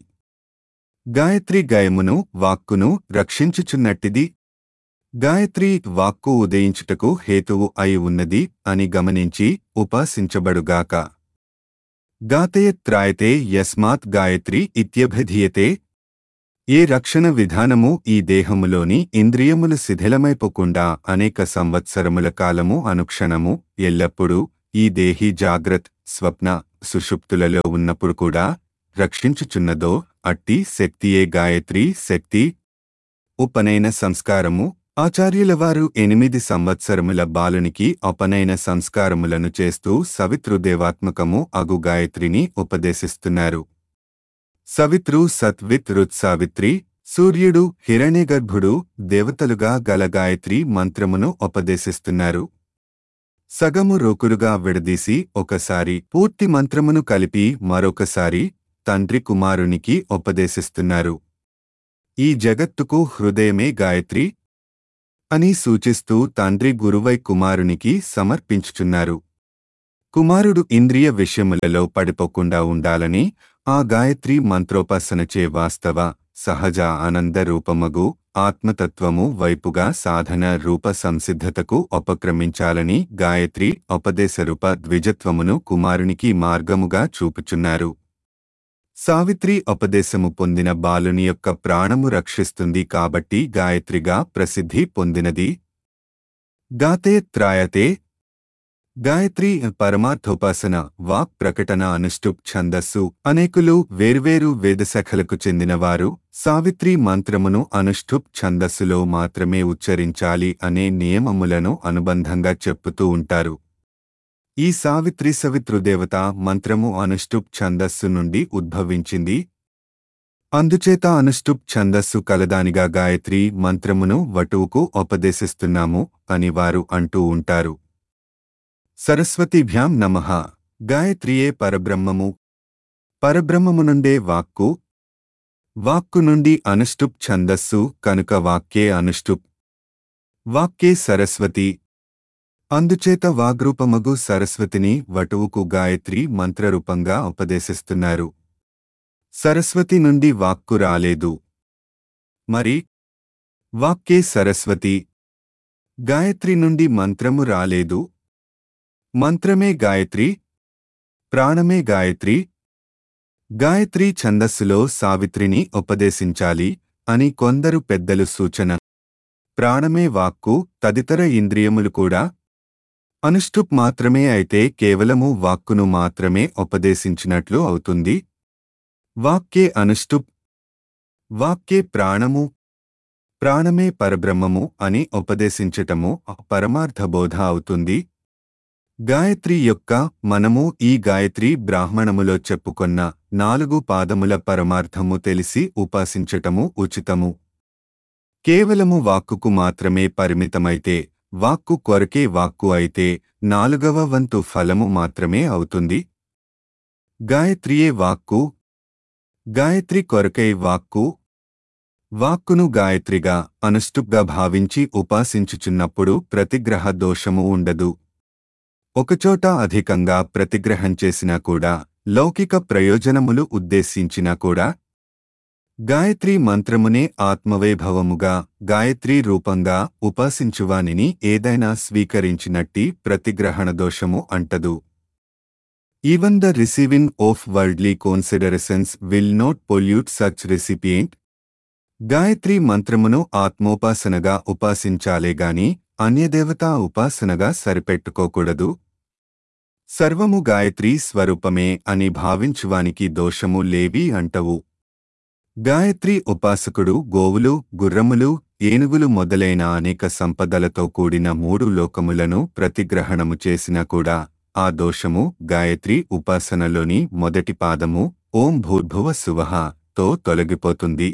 గాయత్రి గయమును వాక్కును రక్షించుచున్నట్టిది గాయత్రి వాక్కు ఉదయించుటకు హేతువు అయి ఉన్నది అని గమనించి ఉపాసించబడుగాక గాతయత్రాయతే యస్మాత్ గాయత్రి ఇత్యభిధీయతే ఏ రక్షణ విధానము ఈ దేహములోని ఇంద్రియములు శిథిలమైపోకుండా అనేక సంవత్సరముల కాలము అనుక్షణము ఎల్లప్పుడూ ఈ దేహి జాగ్రత్ స్వప్న సుషుప్తులలో ఉన్నప్పుడు కూడా రక్షించుచున్నదో అట్టి శక్తియే గాయత్రి శక్తి ఉపనయన సంస్కారము ఆచార్యుల వారు ఎనిమిది సంవత్సరముల బాలునికి ఉపనయన సంస్కారములను చేస్తూ సవితృదేవాత్మకము అగు గాయత్రిని ఉపదేశిస్తున్నారు సవిత్రు సత్విత్ రుత్సావిత్రి సూర్యుడు హిరణ్యగర్భుడు దేవతలుగా గల గాయత్రి మంత్రమును ఉపదేశిస్తున్నారు సగము రోకులుగా విడదీసి ఒకసారి పూర్తి మంత్రమును కలిపి మరొకసారి తండ్రి కుమారునికి ఉపదేశిస్తున్నారు ఈ జగత్తుకు హృదయమే గాయత్రి అని సూచిస్తూ తండ్రి గురువై కుమారునికి సమర్పించుచున్నారు కుమారుడు ఇంద్రియ విషయములలో పడిపోకుండా ఉండాలని ఆ గాయత్రి మంత్రోపాసనచే వాస్తవ సహజ ఆనంద రూపమగు ఆత్మతత్వము వైపుగా సాధన రూప సంసిద్ధతకు ఉపక్రమించాలని గాయత్రి ఉపదేశరూప ద్విజత్వమును కుమారునికి మార్గముగా చూపుచున్నారు సావిత్రి ఉపదేశము పొందిన బాలుని యొక్క ప్రాణము రక్షిస్తుంది కాబట్టి గాయత్రిగా ప్రసిద్ధి పొందినది గాతే త్రాయతే గాయత్రి పరమార్థోపాసన వాక్ ప్రకటన అనుష్టుప్ ఛందస్సు అనేకులు వేర్వేరు వేదశాఖలకు చెందినవారు సావిత్రి మంత్రమును అనుష్టుప్ ఛందస్సులో మాత్రమే ఉచ్చరించాలి అనే నియమములను అనుబంధంగా చెప్పుతూ ఉంటారు ఈ సావిత్రి సవితృదేవత మంత్రము అనుష్టుప్ ఛందస్సు నుండి ఉద్భవించింది అందుచేత అనుష్టుప్ ఛందస్సు కలదానిగా గాయత్రి మంత్రమును వటువుకు ఉపదేశిస్తున్నాము అని వారు అంటూ ఉంటారు సరస్వతిభ్యాం నమః గాయత్రియే పరబ్రహ్మము పరబ్రహ్మము నుండే వాక్కు వాక్కు నుండి అనుష్టుప్ ఛందస్సు కనుక వాక్యే అనుష్టుప్ వాక్యే సరస్వతి అందుచేత వాగ్రూపమగు సరస్వతిని వటువుకు గాయత్రి మంత్రరూపంగా ఉపదేశిస్తున్నారు సరస్వతి నుండి వాక్కు రాలేదు మరి వాక్యే సరస్వతి గాయత్రి నుండి మంత్రము రాలేదు మంత్రమే గాయత్రి ప్రాణమే గాయత్రి గాయత్రి ఛందస్సులో సావిత్రిని ఉపదేశించాలి అని కొందరు పెద్దలు సూచన ప్రాణమే వాక్కు తదితర ఇంద్రియములు కూడా అనుష్టుప్ మాత్రమే అయితే కేవలము వాక్కును మాత్రమే ఉపదేశించినట్లు అవుతుంది వాక్యే అనుష్టుప్ వాక్యే ప్రాణము ప్రాణమే పరబ్రహ్మము అని ఉపదేశించటము పరమార్థబోధ అవుతుంది గాయత్రి యొక్క మనము ఈ గాయత్రి బ్రాహ్మణములో చెప్పుకొన్న నాలుగు పాదముల పరమార్థము తెలిసి ఉపాసించటము ఉచితము కేవలము వాక్కుకు మాత్రమే పరిమితమైతే వాక్కు కొరకే వాక్కు అయితే నాలుగవ వంతు ఫలము మాత్రమే అవుతుంది గాయత్రియే వాక్కు గాయత్రి కొరకై వాక్కు వాక్కును గాయత్రిగా అనుష్టుప్గా భావించి ఉపాసించుచున్నప్పుడు ప్రతిగ్రహ దోషము ఉండదు ఒకచోట అధికంగా ప్రతిగ్రహం చేసినా కూడా లౌకిక ప్రయోజనములు ఉద్దేశించినా కూడా గాయత్రీ మంత్రమునే ఆత్మవైభవముగా గాయత్రీ రూపంగా ఉపాసించువానిని ఏదైనా స్వీకరించినట్టి ప్రతిగ్రహణ దోషము అంటదు even the receiving of worldly considerations will not pollute such recipient గాయత్రీ మంత్రమును ఆత్మోపాసనగా ఉపాసించాలే గాని అన్యదేవతా ఉపాసనగా సరిపెట్టుకోకూడదు సర్వము గాయత్రీ స్వరూపమే అని భావించువానికి దోషము లేవి అంటవు గాయత్రి ఉపాసకుడు గోవులు గుర్రములు ఏనుగులు మొదలైన అనేక సంపదలతో కూడిన మూడు లోకములను ప్రతిగ్రహణము చేసినా కూడా ఆ దోషము గాయత్రి ఉపాసనలోని మొదటి పాదము ఓం భూర్భువ సువహ తో తొలగిపోతుంది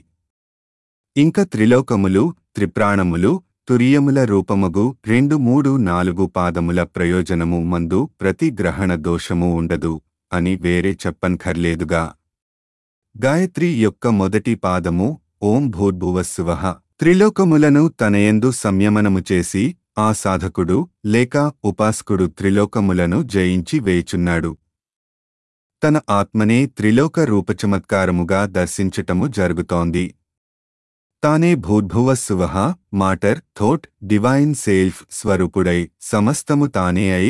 ఇంక త్రిలోకములు త్రిప్రాణములు తురియముల రూపమగు రెండు మూడు నాలుగు పాదముల ప్రయోజనము మందు ప్రతి గ్రహణ దోషము ఉండదు అని వేరే చెప్పన్కర్లేదుగా గాయత్రి యొక్క మొదటి పాదము ఓం భూర్భువస్సువః త్రిలోకములను తనయందు సంయమనము చేసి ఆ సాధకుడు లేక ఉపాసకుడు త్రిలోకములను జయించి వేచున్నాడు తన ఆత్మనే త్రిలోక రూపచమత్కారముగా దర్శించటము జరుగుతోంది తానే భూర్భువస్సువః మాటర్ థోట్ డివైన్ సెల్ఫ్ స్వరూపుడై సమస్తము తానే అయి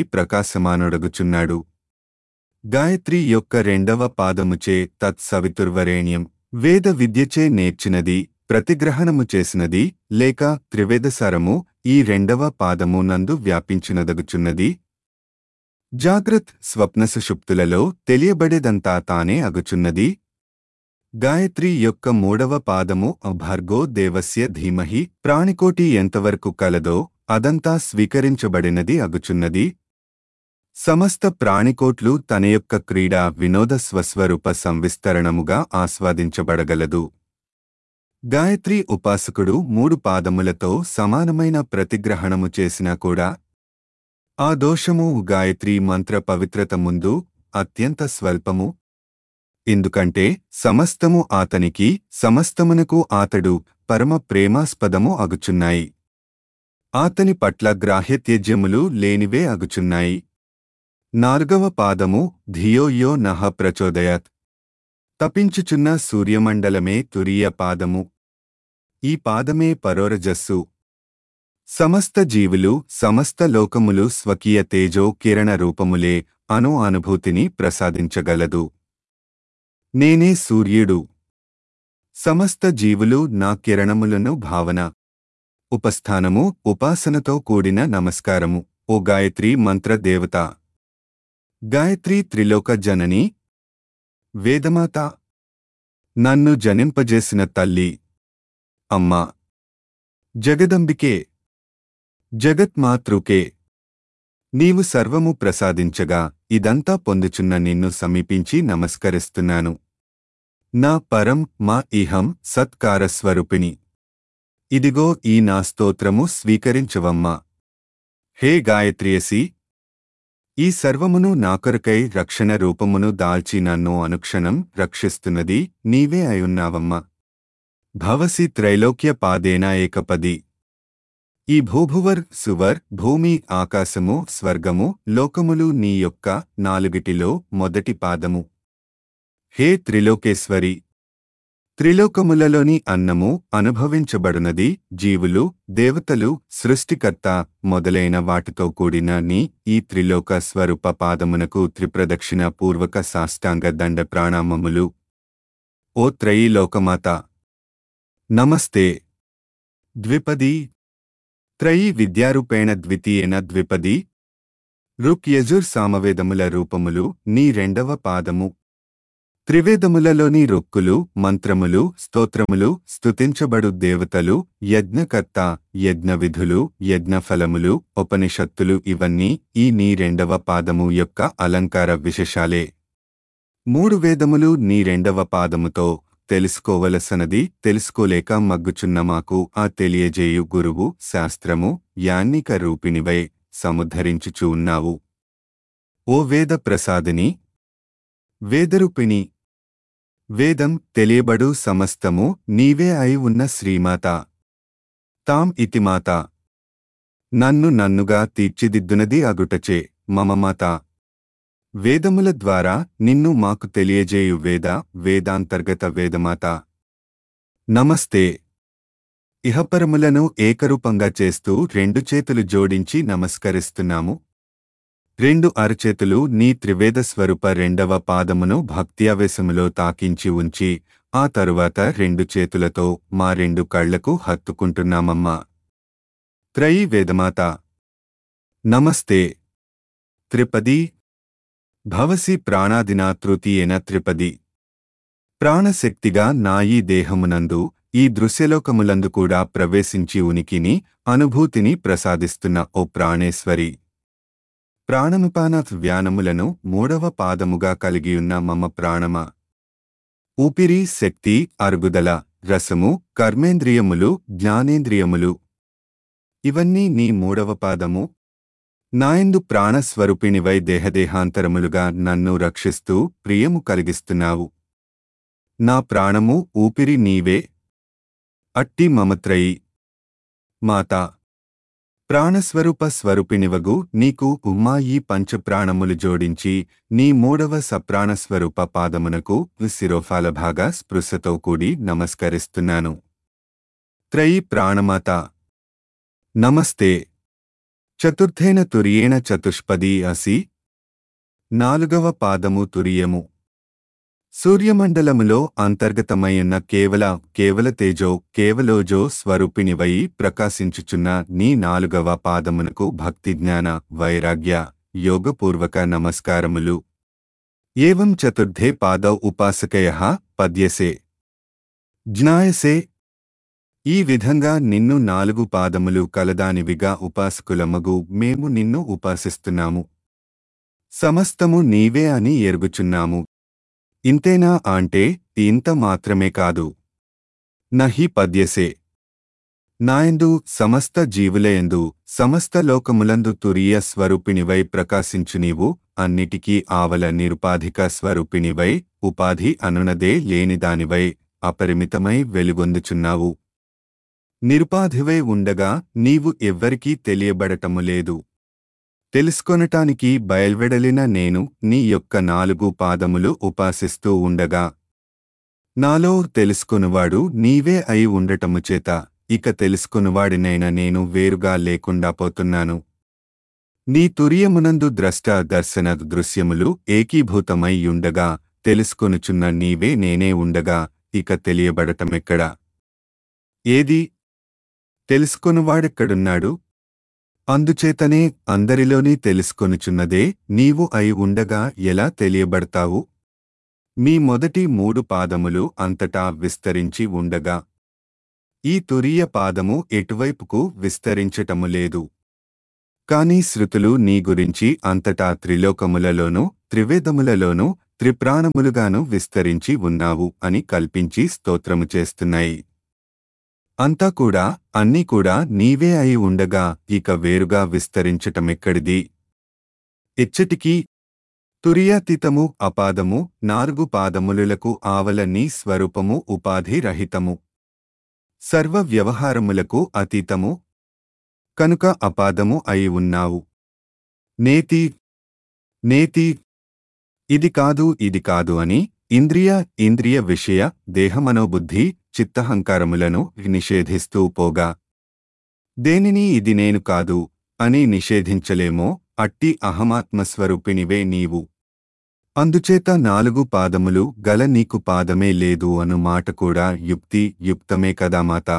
ప్రకాశమానొడగుచున్నాడు గాయత్రి యొక్క రెండవ పాదముచే తత్సవితుర్వరేణ్యం వేద విద్యచే నేర్చినది ప్రతిగ్రహణము చేసినది లేక త్రివేదసారము ఈ రెండవ పాదము నందు వ్యాపించినదగుచున్నది జాగ్రత్ స్వప్న సుషుప్తులలో తెలియబడేదంతా తానే అగుచున్నది గాయత్రి యొక్క మూడవ పాదము భర్గో దేవస్య ధీమహి ప్రాణికోటి ఎంతవరకు కలదో అదంతా స్వీకరించబడినది అగుచున్నది సమస్త ప్రాణికోట్లు తన యొక్క క్రీడా వినోద స్వస్వరూప సంవిస్తరణముగా ఆస్వాదించబడగలదు గాయత్రి ఉపాసకుడు మూడు పాదములతో సమానమైన ప్రతిగ్రహణము చేసినా కూడా ఆ దోషము గాయత్రి మంత్ర పవిత్రత ముందు అత్యంత స్వల్పము ఎందుకంటే సమస్తము ఆతనికి సమస్తమునకు ఆతడు పరమ ప్రేమాస్పదము అగుచున్నాయి ఆతని పట్ల గ్రాహ్యత్యజ్యములు లేనివే అగుచున్నాయి నాలుగవ పాదము ధియోయో నహ ప్రచోదయత్ తపించుచున్న సూర్యమండలమే తురియ పాదము ఈ పాదమే పరోరజస్సు సమస్త జీవులు సమస్త లోకములు స్వకీయ తేజో కిరణ రూపములే అను అనుభూతిని ప్రసాదించగలదు నేనే సూర్యుడు సమస్త జీవులు నా కిరణములను భావన ఉపస్థానము ఉపాసనతో కూడిన నమస్కారము ఓ గాయత్రి మంత్ర దేవత గాయత్రి త్రిలోక జనని వేదమాత నన్ను జనింపజేసిన తల్లి అమ్మా జగదంబికే జగత్మాతృకే నీవు సర్వము ప్రసాదించగా ఇదంతా పొందుచున్న నిన్ను సమీపించి నమస్కరిస్తున్నాను నా పరం మా ఇహం సత్కారస్వరూపిణి ఇదిగో ఈ నా స్తోత్రము స్వీకరించవమ్మా హే గాయత్రియసి ఈ సర్వమును నాకొరకై రక్షణ రూపమును దాల్చి నన్ను అనుక్షణం రక్షిస్తున్నది నీవే అయున్నావమ్మా భవసి త్రైలోక్య పాదేన ఏకపది ఈ భూభువర్ సువర్ భూమి ఆకాశము స్వర్గము లోకములు నీ యొక్క నాలుగిటిలో మొదటి పాదము హే త్రిలోకేశ్వరి త్రిలోకములలోని అన్నము అనుభవించబడునది జీవులు దేవతలు సృష్టికర్త మొదలైన వాటితో కూడిన నీ ఈ త్రిలోక స్వరూప పాదమునకు త్రిప్రదక్షిణ పూర్వక సాష్టాంగ దండ ప్రాణామములు ఓ త్రయీ లోకమాత నమస్తే ద్విపది త్రయీ విద్యారూపేణ ద్వితీయేన ద్విపది రుక్ యజుర్ సామవేదముల రూపములు నీ రెండవ పాదము త్రివేదములలోని రుక్కులు మంత్రములు స్తోత్రములు స్తుతించబడు దేవతలు యజ్ఞకర్త యజ్ఞవిధులు యజ్ఞఫలములు ఉపనిషత్తులు ఇవన్నీ ఈ నీ రెండవ పాదము యొక్క అలంకార విశేషాలే మూడు వేదములు నీ రెండవ పాదముతో తెలుసుకోవలసనది తెలుసుకోలేక మగ్గుచున్న మాకు ఆ తెలియజేయు గురువు శాస్త్రము యాన్నిక రూపిణివై సముద్ధరించుచూ ఉన్నావు ఓ వేద ప్రసాదిని వేదరూపిణి వేదం తెలియబడు సమస్తము నీవే అయి ఉన్న శ్రీమాత తాం ఇతిమాత నన్ను నన్నుగా తీర్చిదిద్దునది అగుటచే మమమాత వేదముల ద్వారా నిన్ను మాకు తెలియజేయు వేద వేదాంతర్గత వేదమాత నమస్తే ఇహపరములను ఏకరూపంగా చేస్తూ రెండు చేతులు జోడించి నమస్కరిస్తున్నాము రెండు అరచేతులు నీ త్రివేద స్వరూప రెండవ పాదమును భక్త్యావేశములో తాకించి ఉంచి ఆ తరువాత రెండు చేతులతో మా రెండు కళ్లకు హత్తుకుంటున్నామమ్మా త్రయీ వేదమాత నమస్తే త్రిపది భవసి ప్రాణాదినా తృతీయేన త్రిపది ప్రాణశక్తిగా నా ఈ దేహమునందు ఈ దృశ్యలోకములందు కూడా ప్రవేశించి ఉనికిని అనుభూతిని ప్రసాదిస్తున్న ఓ ప్రాణేశ్వరి ప్రాణముపాన వ్యానములను మూడవ పాదముగా కలిగియున్న మమ ప్రాణమ ఊపిరి శక్తి అరుగుదల రసము కర్మేంద్రియములు జ్ఞానేంద్రియములు ఇవన్నీ నీ మూడవ పాదము నాయందు ప్రాణస్వరూపిణివై దేహదేహాంతరములుగా నన్ను రక్షిస్తూ ప్రియము కలిగిస్తున్నావు నా ప్రాణము ఊపిరి నీవే అట్టి మమత్రయి మాతా ప్రాణస్వరూప స్వరూపిణివగు నీకు ఉమ్మా ఈ పంచప్రాణములు జోడించి నీ మూడవ సప్రాణస్వరూప పాదమునకు శిరోఫాలభాగా స్పృశతో కూడి నమస్కరిస్తున్నాను త్రయీ ప్రాణమాత నమస్తే చతుర్థేన తురియేణ చతుష్పదీ అసి నాలుగవ పాదము తురియము సూర్యమండలములో అంతర్గతమైయున్న కేవల కేవల తేజో కేవలోజో స్వరూపిణివై ప్రకాశించుచున్న నీ నాలుగవ పాదమునకు భక్తి జ్ఞాన వైరాగ్య యోగపూర్వక నమస్కారములు ఏవం చతుర్థే పాదౌ ఉపాసకయ పద్యసే జ్ఞాయసే ఈ విధంగా నిన్ను నాలుగు పాదములు కలదానివిగా ఉపాసకులమగు మేము నిన్ను ఉపాసిస్తున్నాము సమస్తము నీవే అని ఎరుగుచున్నాము ఇంతేనా అంటే ఇంత మాత్రమే కాదు నహి పద్యసే నాయందు సమస్త జీవులయందు సమస్త లోకములందు తురియ స్వరూపిణివై ప్రకాశించు నీవు అన్నిటికీ ఆవల నిరుపాధిక స్వరూపిణివై ఉపాధి అనునదే లేనిదానివై అపరిమితమై వెలుగొందుచున్నావు నిరుపాధివై ఉండగా నీవు ఎవ్వరికీ తెలియబడటము లేదు తెలుసుకొనటానికి బయల్వెడలిన నేను నీ యొక్క నాలుగు పాదములు ఉపాసిస్తూ ఉండగా నాలో తెలుసుకొనువాడు నీవే అయి ఉండటము చేత ఇక తెలుసుకొనువాడినైన నేను వేరుగా లేకుండా పోతున్నాను నీ తురియమునందు ద్రష్ట దర్శన దృశ్యములు ఏకీభూతమై ఉండగా తెలుసుకొనుచున్న నీవే నేనే ఉండగా ఇక తెలియబడటమెక్కడా ఏది తెలుసుకొనువాడెక్కడున్నాడు అందుచేతనే అందరిలోని తెలుసుకొనుచున్నదే నీవు అయి ఉండగా ఎలా తెలియబడతావు మీ మొదటి మూడు పాదములు అంతటా విస్తరించి ఉండగా ఈ తురియ పాదము ఎటువైపుకు విస్తరించటము లేదు కాని శృతులు నీ గురించి అంతటా త్రిలోకములలోనూ త్రివేదములలోనూ త్రిప్రాణములుగాను విస్తరించి ఉన్నావు అని కల్పించి స్తోత్రము చేస్తున్నాయి అంతా కూడా అన్నీ కూడా నీవే అయి ఉండగా ఇక వేరుగా విస్తరించటమెక్కడిది ఇచ్చటికీ తురియాతీతము అపాదము నాలుగు పాదములులకు ఆవల నీ స్వరూపము ఉపాధి రహితము సర్వ వ్యవహారములకు అతీతము కనుక అపాదము అయి ఉన్నావు నేతి నేతి ఇది కాదు ఇది కాదు అని ఇంద్రియ ఇంద్రియ విషయ దేహమనోబుద్ధి చిత్తహంకారములను నిషేధిస్తూ పోగా దేనిని ఇది నేను కాదు అని నిషేధించలేమో అట్టి అహమాత్మస్వరూపిణివే నీవు అందుచేత నాలుగు పాదములు గల నీకు పాదమే లేదు అను మాట కూడా యుక్తి యుక్తమే కదా మాత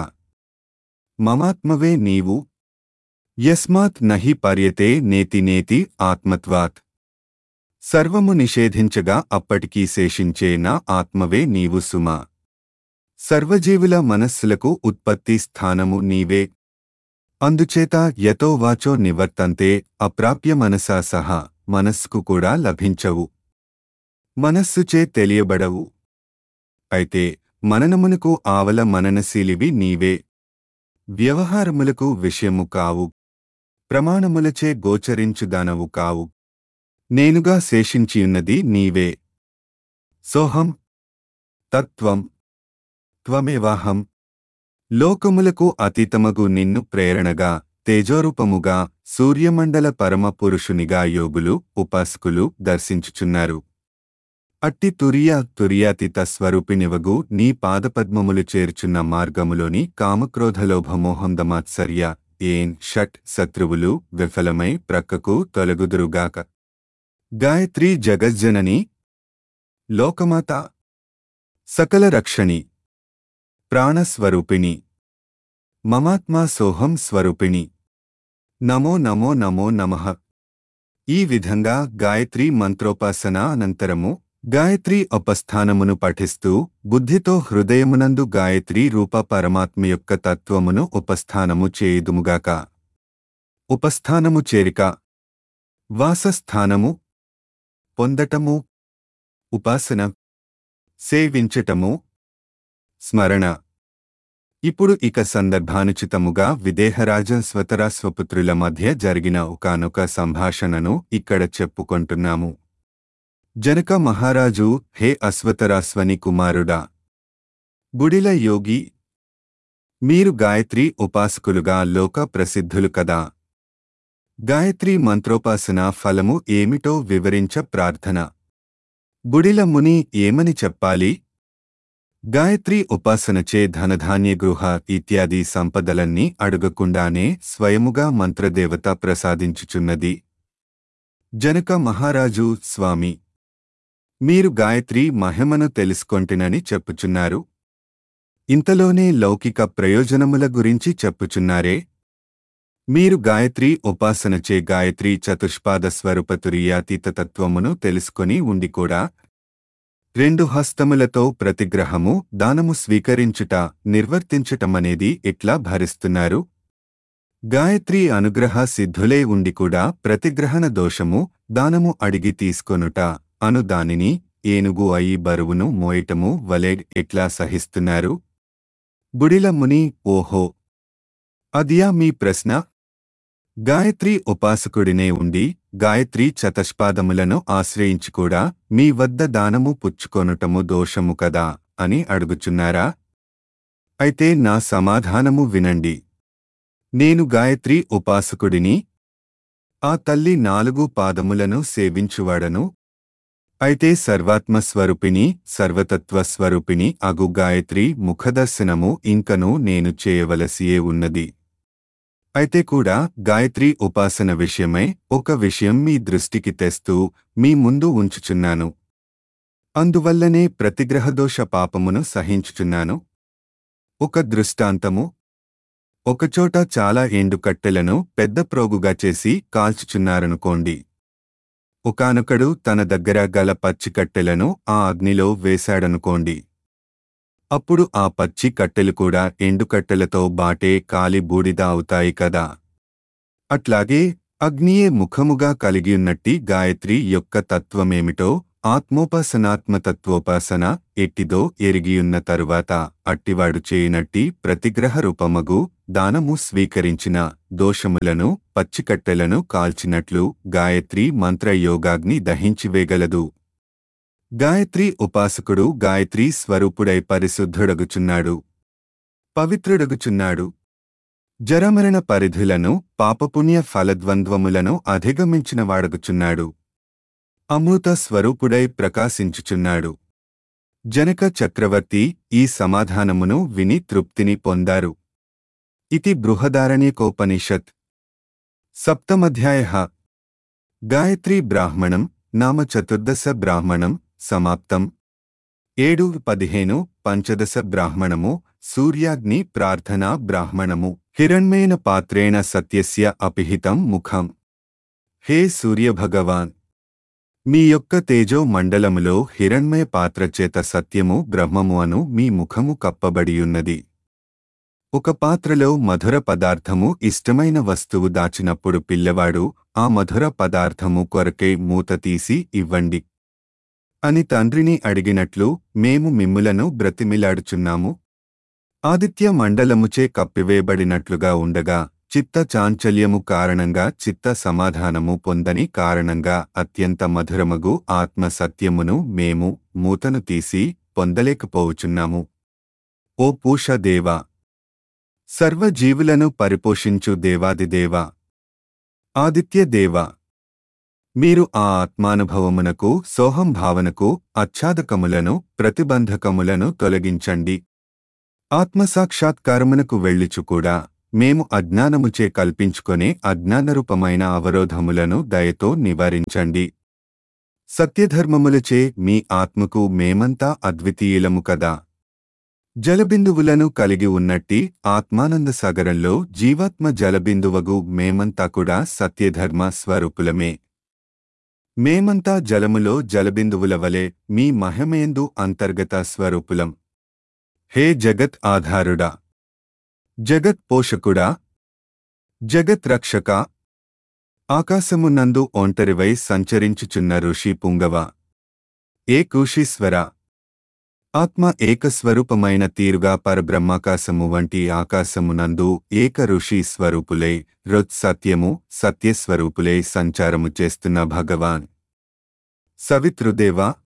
మమాత్మవే నీవు యస్మాత్ నహి పర్యతే నేతి నేతి ఆత్మత్వాత్ సర్వము నిషేధించగా అప్పటికీ శేషించే నా ఆత్మవే నీవు సుమా సర్వజీవుల మనస్సులకు ఉత్పత్తి స్థానము నీవే అందుచేత యతో వాచో నివర్తంతే అప్రాప్య మనసా సహా మనస్సుకు కూడా లభించవు మనస్సుచే తెలియబడవు అయితే మననమునకు ఆవల మననశీలివి నీవే వ్యవహారములకు విషయము కావు ప్రమాణములచే గోచరించుదానవు కావు నేనుగా శేషించియున్నది నీవే సోహం తత్వం త్వమేవాహం లోకములకు అతీతమగు నిన్ను ప్రేరణగా తేజోరూపముగా సూర్యమండల పరమ పురుషునిగా యోగులు ఉపాసకులు దర్శించుచున్నారు అట్టి తురియ తురియాతీత స్వరూపినివగు నీ పాదపద్మములు చేర్చున్న మార్గములోని కామక్రోధలోభమోహందమాత్సర్య ఏన్ షట్ శత్రువులు విఫలమై ప్రక్కకు తొలగుదురుగాక గాయత్రీ జగజ్జనని లోకమాత సకల రక్షణి ప్రాణస్వరూపిణి మమాత్మా సోహం స్వరూపిణి నమో నమో నమో నమః ఈ విధంగా గాయత్రీ మంత్రోపాసన అనంతరము గాయత్రీ ఉపస్థానమును పఠిస్తూ బుద్ధితో హృదయమునందు గాయత్రీ రూప పరమాత్మ యొక్క తత్వమును ఉపస్థానము చేయుదుముగాక ఉపస్థానము చేరిక వాసస్థానము పొందటము ఉపాసన సేవించటము స్మరణ ఇప్పుడు ఇక సందర్భానుచితముగా విదేహరాజ స్వతరాస్వపుత్రుల మధ్య జరిగిన ఒకానొక సంభాషణను ఇక్కడ చెప్పుకొంటున్నాము జనక మహారాజు హే అశ్వతరాస్వని కుమారుడా గుడిల యోగి మీరు గాయత్రి ఉపాసకులుగా లోక ప్రసిద్ధులు కదా గాయత్రి మంత్రోపాసన ఫలము ఏమిటో వివరించ ప్రార్థన గుడిల ముని ఏమని చెప్పాలి గాయత్రి ఉపాసనచే ధనధాన్య గృహ ఇత్యాది సంపదలన్నీ అడగకుండానే స్వయముగా మంత్రదేవత ప్రసాదించుచున్నది జనక మహారాజు స్వామి మీరు గాయత్రి మహిమను తెలుసుకొంటినని చెప్పుచున్నారు ఇంతలోనే లౌకిక ప్రయోజనముల గురించి చెప్పుచున్నారే మీరు గాయత్రి ఉపాసనచే గాయత్రి చతుష్పాద స్వరూపతురియాతీత తత్వమును తెలుసుకొని ఉండి కూడా రెండు హస్తములతో ప్రతిగ్రహము దానము స్వీకరించుట నిర్వర్తించుటమనేది ఎట్లా భరిస్తున్నారు గాయత్రి అనుగ్రహ సిద్ధులే ఉండి కూడా ప్రతిగ్రహణ దోషము దానము అడిగి తీసుకొనుట అను దానిని ఏనుగు అయి బరువును మోయటము వలె ఎట్లా సహిస్తున్నారు బుడిల ముని ఓహో అదియా మీ ప్రశ్న గాయత్రి ఉపాసకుడినే ఉండి గాయత్రి చతష్పాదములను ఆశ్రయించి కూడా మీ వద్ద దానము పుచ్చుకొనుటము దోషము కదా అని అడుగుచున్నారా అయితే నా సమాధానము వినండి నేను గాయత్రి ఉపాసకుడిని ఆ తల్లి నాలుగు పాదములను సేవించువాడను అయితే సర్వాత్మస్వరూపిణి సర్వతత్వస్వరూపిణి అగు గాయత్రి ముఖదర్శనము ఇంకనూ నేను చేయవలసియే ఉన్నది అయితే కూడా గాయత్రి ఉపాసన విషయమై ఒక విషయం మీ దృష్టికి తెస్తూ మీ ముందు ఉంచుచున్నాను అందువల్లనే ప్రతిగ్రహదోష పాపమును సహించుచున్నాను ఒక దృష్టాంతము ఒకచోట చాలా ఎండుకట్టెలను పెద్ద ప్రోగుగా చేసి కాల్చుచున్నారనుకోండి ఒకానొకడు తన దగ్గర గల పచ్చి కట్టెలను ఆ అగ్నిలో వేశాడనుకోండి అప్పుడు ఆ పచ్చి కట్టెలు కూడా ఎండుకట్టెలతో బాటే కాలి బూడిద అవుతాయి కదా అట్లాగే అగ్నియే ముఖముగా కలిగియున్నట్టి గాయత్రి యొక్క తత్వమేమిటో ఆత్మోపాసనాత్మతత్వోపాసన ఎట్టిదో ఎరిగియున్న తరువాత అట్టివాడు చేయనట్టి ప్రతిగ్రహ రూపమగు దానము స్వీకరించిన దోషములను పచ్చికట్టెలను కాల్చినట్లు గాయత్రి మంత్రయోగాగ్ని దహించివేగలదు గాయత్రి ఉపాసకుడు గాయత్రి స్వరూపుడై పరిశుద్ధుడగుచున్నాడు పవిత్రుడగుచున్నాడు జరమరణ పరిధులను పాపపుణ్య ఫలద్వంద్వములను అధిగమించినవాడగుచున్నాడు అమృత స్వరూపుడై ప్రకాశించుచున్నాడు జనక చక్రవర్తి ఈ సమాధానమును విని తృప్తిని పొందారు ఇది బృహదారణ్యకోపనిషత్ సప్తమధ్యాయ గాయత్రీ బ్రాహ్మణం నామ చతుర్దశ బ్రాహ్మణం సమాప్తం ఏడు పదిహేను పంచదశ బ్రాహ్మణము సూర్యాగ్ని ప్రార్థనా బ్రాహ్మణము హిరణ్మేన పాత్రేణ సత్యస్య అపిహితం ముఖం హే సూర్యభగవాన్ మీ యొక్క తేజో మండలములో హిరణ్మయ పాత్రచేత సత్యము బ్రహ్మము అను మీ ముఖము కప్పబడియున్నది ఒక పాత్రలో మధుర పదార్థము ఇష్టమైన వస్తువు దాచినప్పుడు పిల్లవాడు ఆ మధుర పదార్థము కొరకే మూత తీసి ఇవ్వండి అని తండ్రిని అడిగినట్లు మేము మిమ్ములను బ్రతిమిలాడుచున్నాము ఆదిత్య మండలముచే కప్పివేయబడినట్లుగా ఉండగా చిత్త చాంచల్యము కారణంగా చిత్త సమాధానము పొందని కారణంగా అత్యంత మధురమగు ఆత్మ సత్యమును మేము మూతను తీసి పొందలేకపోవచున్నాము ఓ పూషదేవా సర్వజీవులను పరిపోషించు దేవాదిదేవా ఆదిత్యదేవా మీరు ఆ ఆత్మానుభవమునకు సోహం భావనకు ఆచ్ఛాదకములను ప్రతిబంధకములను తొలగించండి ఆత్మసాక్షాత్కారమునకు వెళ్ళిచు కూడా మేము అజ్ఞానముచే కల్పించుకొనే అజ్ఞానరూపమైన అవరోధములను దయతో నివారించండి సత్యధర్మములచే మీ ఆత్మకు మేమంతా అద్వితీయులము కదా జలబిందువులను కలిగి ఉన్నట్టి ఆత్మానంద సాగరంలో జీవాత్మ జలబిందువగు మేమంతా కూడా సత్యధర్మ స్వరూపులమే మేమంతా జలములో జలబిందువుల వలె మీ మహమేందు అంతర్గత స్వరూపులం హే జగత్ ఆధారుడా జగత్ పోషకుడా జగత్ రక్షక ఆకాశమునందు ఒంటరివై సంచరించుచున్న ఋషి పుంగవ ఏ కూషీశ్వర ఆత్మ ఏకస్వరూపమైన తీరుగా పరబ్రహ్మాకాశము వంటి ఆకాశమునందు ఏక ఋషి స్వరూపులై రుత్ సత్యము సత్యస్వరూపులై సంచారము చేస్తున్న భగవాన్ సవితృదేవా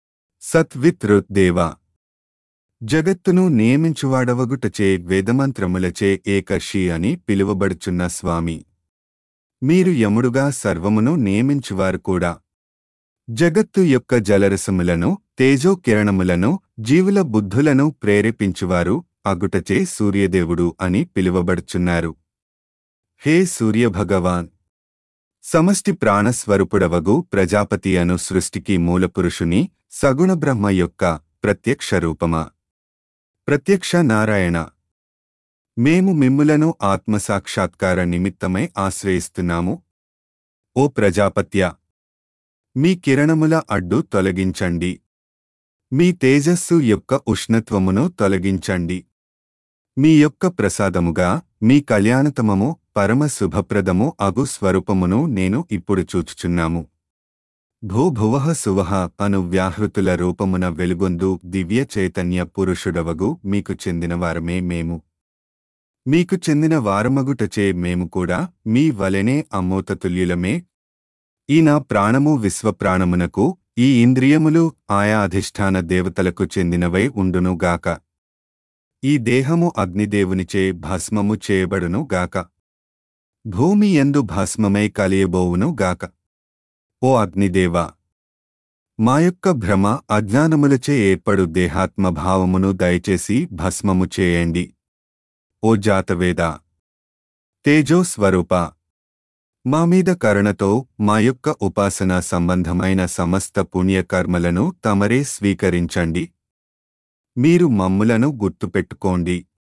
సత్వితృదేవా జగత్తును నియమించువాడవగుటచే వేదమంత్రములచే ఏకర్షి అని పిలువబడుచున్న స్వామి మీరు యముడుగా సర్వమును నియమించువారు కూడా జగత్తు యొక్క జలరసములను తేజోకిరణములను జీవుల బుద్ధులను ప్రేరేపించువారు అగుటచే సూర్యదేవుడు అని పిలువబడుచున్నారు హే సూర్యభగవాన్ సమష్టి ప్రాణస్వరూపుడవగు ప్రజాపతి అను సృష్టికి మూలపురుషుని సగుణ బ్రహ్మ యొక్క ప్రత్యక్ష రూపమా ప్రత్యక్ష నారాయణ మేము మిమ్ములను ఆత్మసాక్షాత్కార నిమిత్తమై ఆశ్రయిస్తున్నాము ఓ ప్రజాపత్య మీ కిరణముల అడ్డు తొలగించండి మీ తేజస్సు యొక్క ఉష్ణత్వమును తొలగించండి మీ యొక్క ప్రసాదముగా మీ కళ్యాణతమము పరమ శుభప్రదము అగు స్వరూపమును నేను ఇప్పుడు చూచుచున్నాము భూభువః సువహ అను వ్యాహృతుల రూపమున వెలుగొందు దివ్య చైతన్య పురుషుడవగు మీకు చెందినవారమే మేము మీకు చెందిన వారమగుటచే మేము కూడా మీ వలెనే అమోతతుల్యులమే ఈ నా ప్రాణము విశ్వప్రాణమునకు ఈ ఇంద్రియములు ఆయా అధిష్టాన దేవతలకు చెందినవై ఉండునుగాక ఈ దేహము అగ్నిదేవునిచే భస్మము చేయబడును గాక భూమి ఎందు భస్మమై కలియబోవును గాక ఓ అగ్నిదేవా మా యొక్క భ్రమ అజ్ఞానములచే ఏర్పడు దేహాత్మభావమును దయచేసి భస్మము చేయండి ఓ జాతవేద తేజో స్వరూప మా మీద కరుణతో మా యొక్క ఉపాసన సంబంధమైన సమస్త పుణ్యకర్మలను తమరే స్వీకరించండి మీరు మమ్ములను గుర్తుపెట్టుకోండి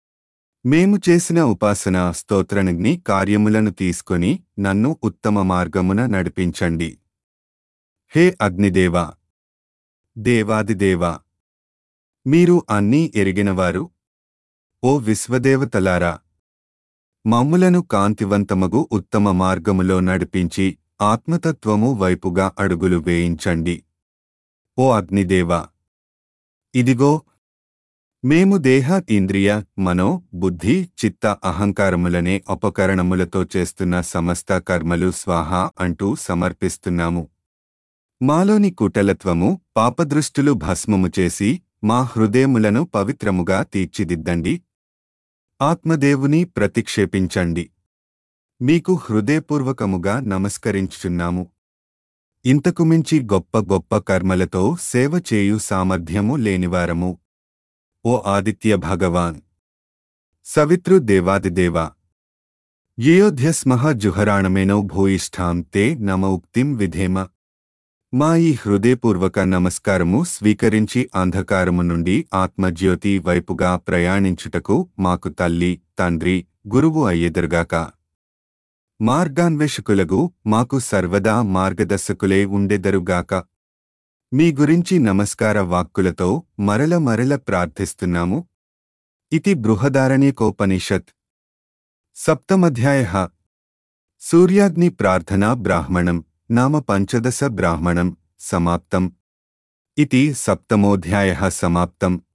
మేము చేసిన ఉపాసన స్తోత్రనిగ్ని కార్యములను తీసుకొని నన్ను ఉత్తమ మార్గమున నడిపించండి హే అగ్నిదేవా దేవాదిదేవా మీరు అన్నీ ఎరిగినవారు ఓ విశ్వదేవతలారా మమ్ములను కాంతివంతమగు ఉత్తమ మార్గములో నడిపించి ఆత్మతత్వము వైపుగా అడుగులు వేయించండి ఓ అగ్నిదేవా ఇదిగో మేము దేహ ఇంద్రియ మనో బుద్ధి చిత్త అహంకారములనే ఉపకరణములతో చేస్తున్న సమస్త కర్మలు స్వాహ అంటూ సమర్పిస్తున్నాము మాలోని కుటలత్వము పాపదృష్టులు భస్మము చేసి మా హృదయములను పవిత్రముగా తీర్చిదిద్దండి ఆత్మదేవుని ప్రతిక్షేపించండి మీకు హృదయపూర్వకముగా నమస్కరించుచున్నాము ఇంతకు మించి గొప్ప గొప్ప కర్మలతో సేవ చేయు సామర్థ్యము లేనివారము ఓ ఆదిత్య భగవాన్ సవితృ దేవాదిదేవ యేయోధ్యస్మః జుహరాణమేనో భూయిష్ఠాం తే నమ ఉక్తిం విధేమ మా ఈ హృదయపూర్వక నమస్కారము స్వీకరించి అంధకారము నుండి ఆత్మజ్యోతి వైపుగా ప్రయాణించుటకు మాకు తల్లి తండ్రి గురువు అయ్యెదరుగాక మార్గాన్వేషకులగు మాకు సర్వదా మార్గదర్శకులే ఉండెదరుగాక మీ గురించి నమస్కార వాక్కులతో మరల మరల ప్రార్థిస్తున్నాము ఇతి బృహదారణ్యకోపనిషత్ సప్తమధ్యాయ సూర్యాగ్ని ప్రార్థనా బ్రాహ్మణం నామ పంచదశ బ్రాహ్మణం సమాప్తం ఇతి సప్తమోధ్యాయ సమాప్తం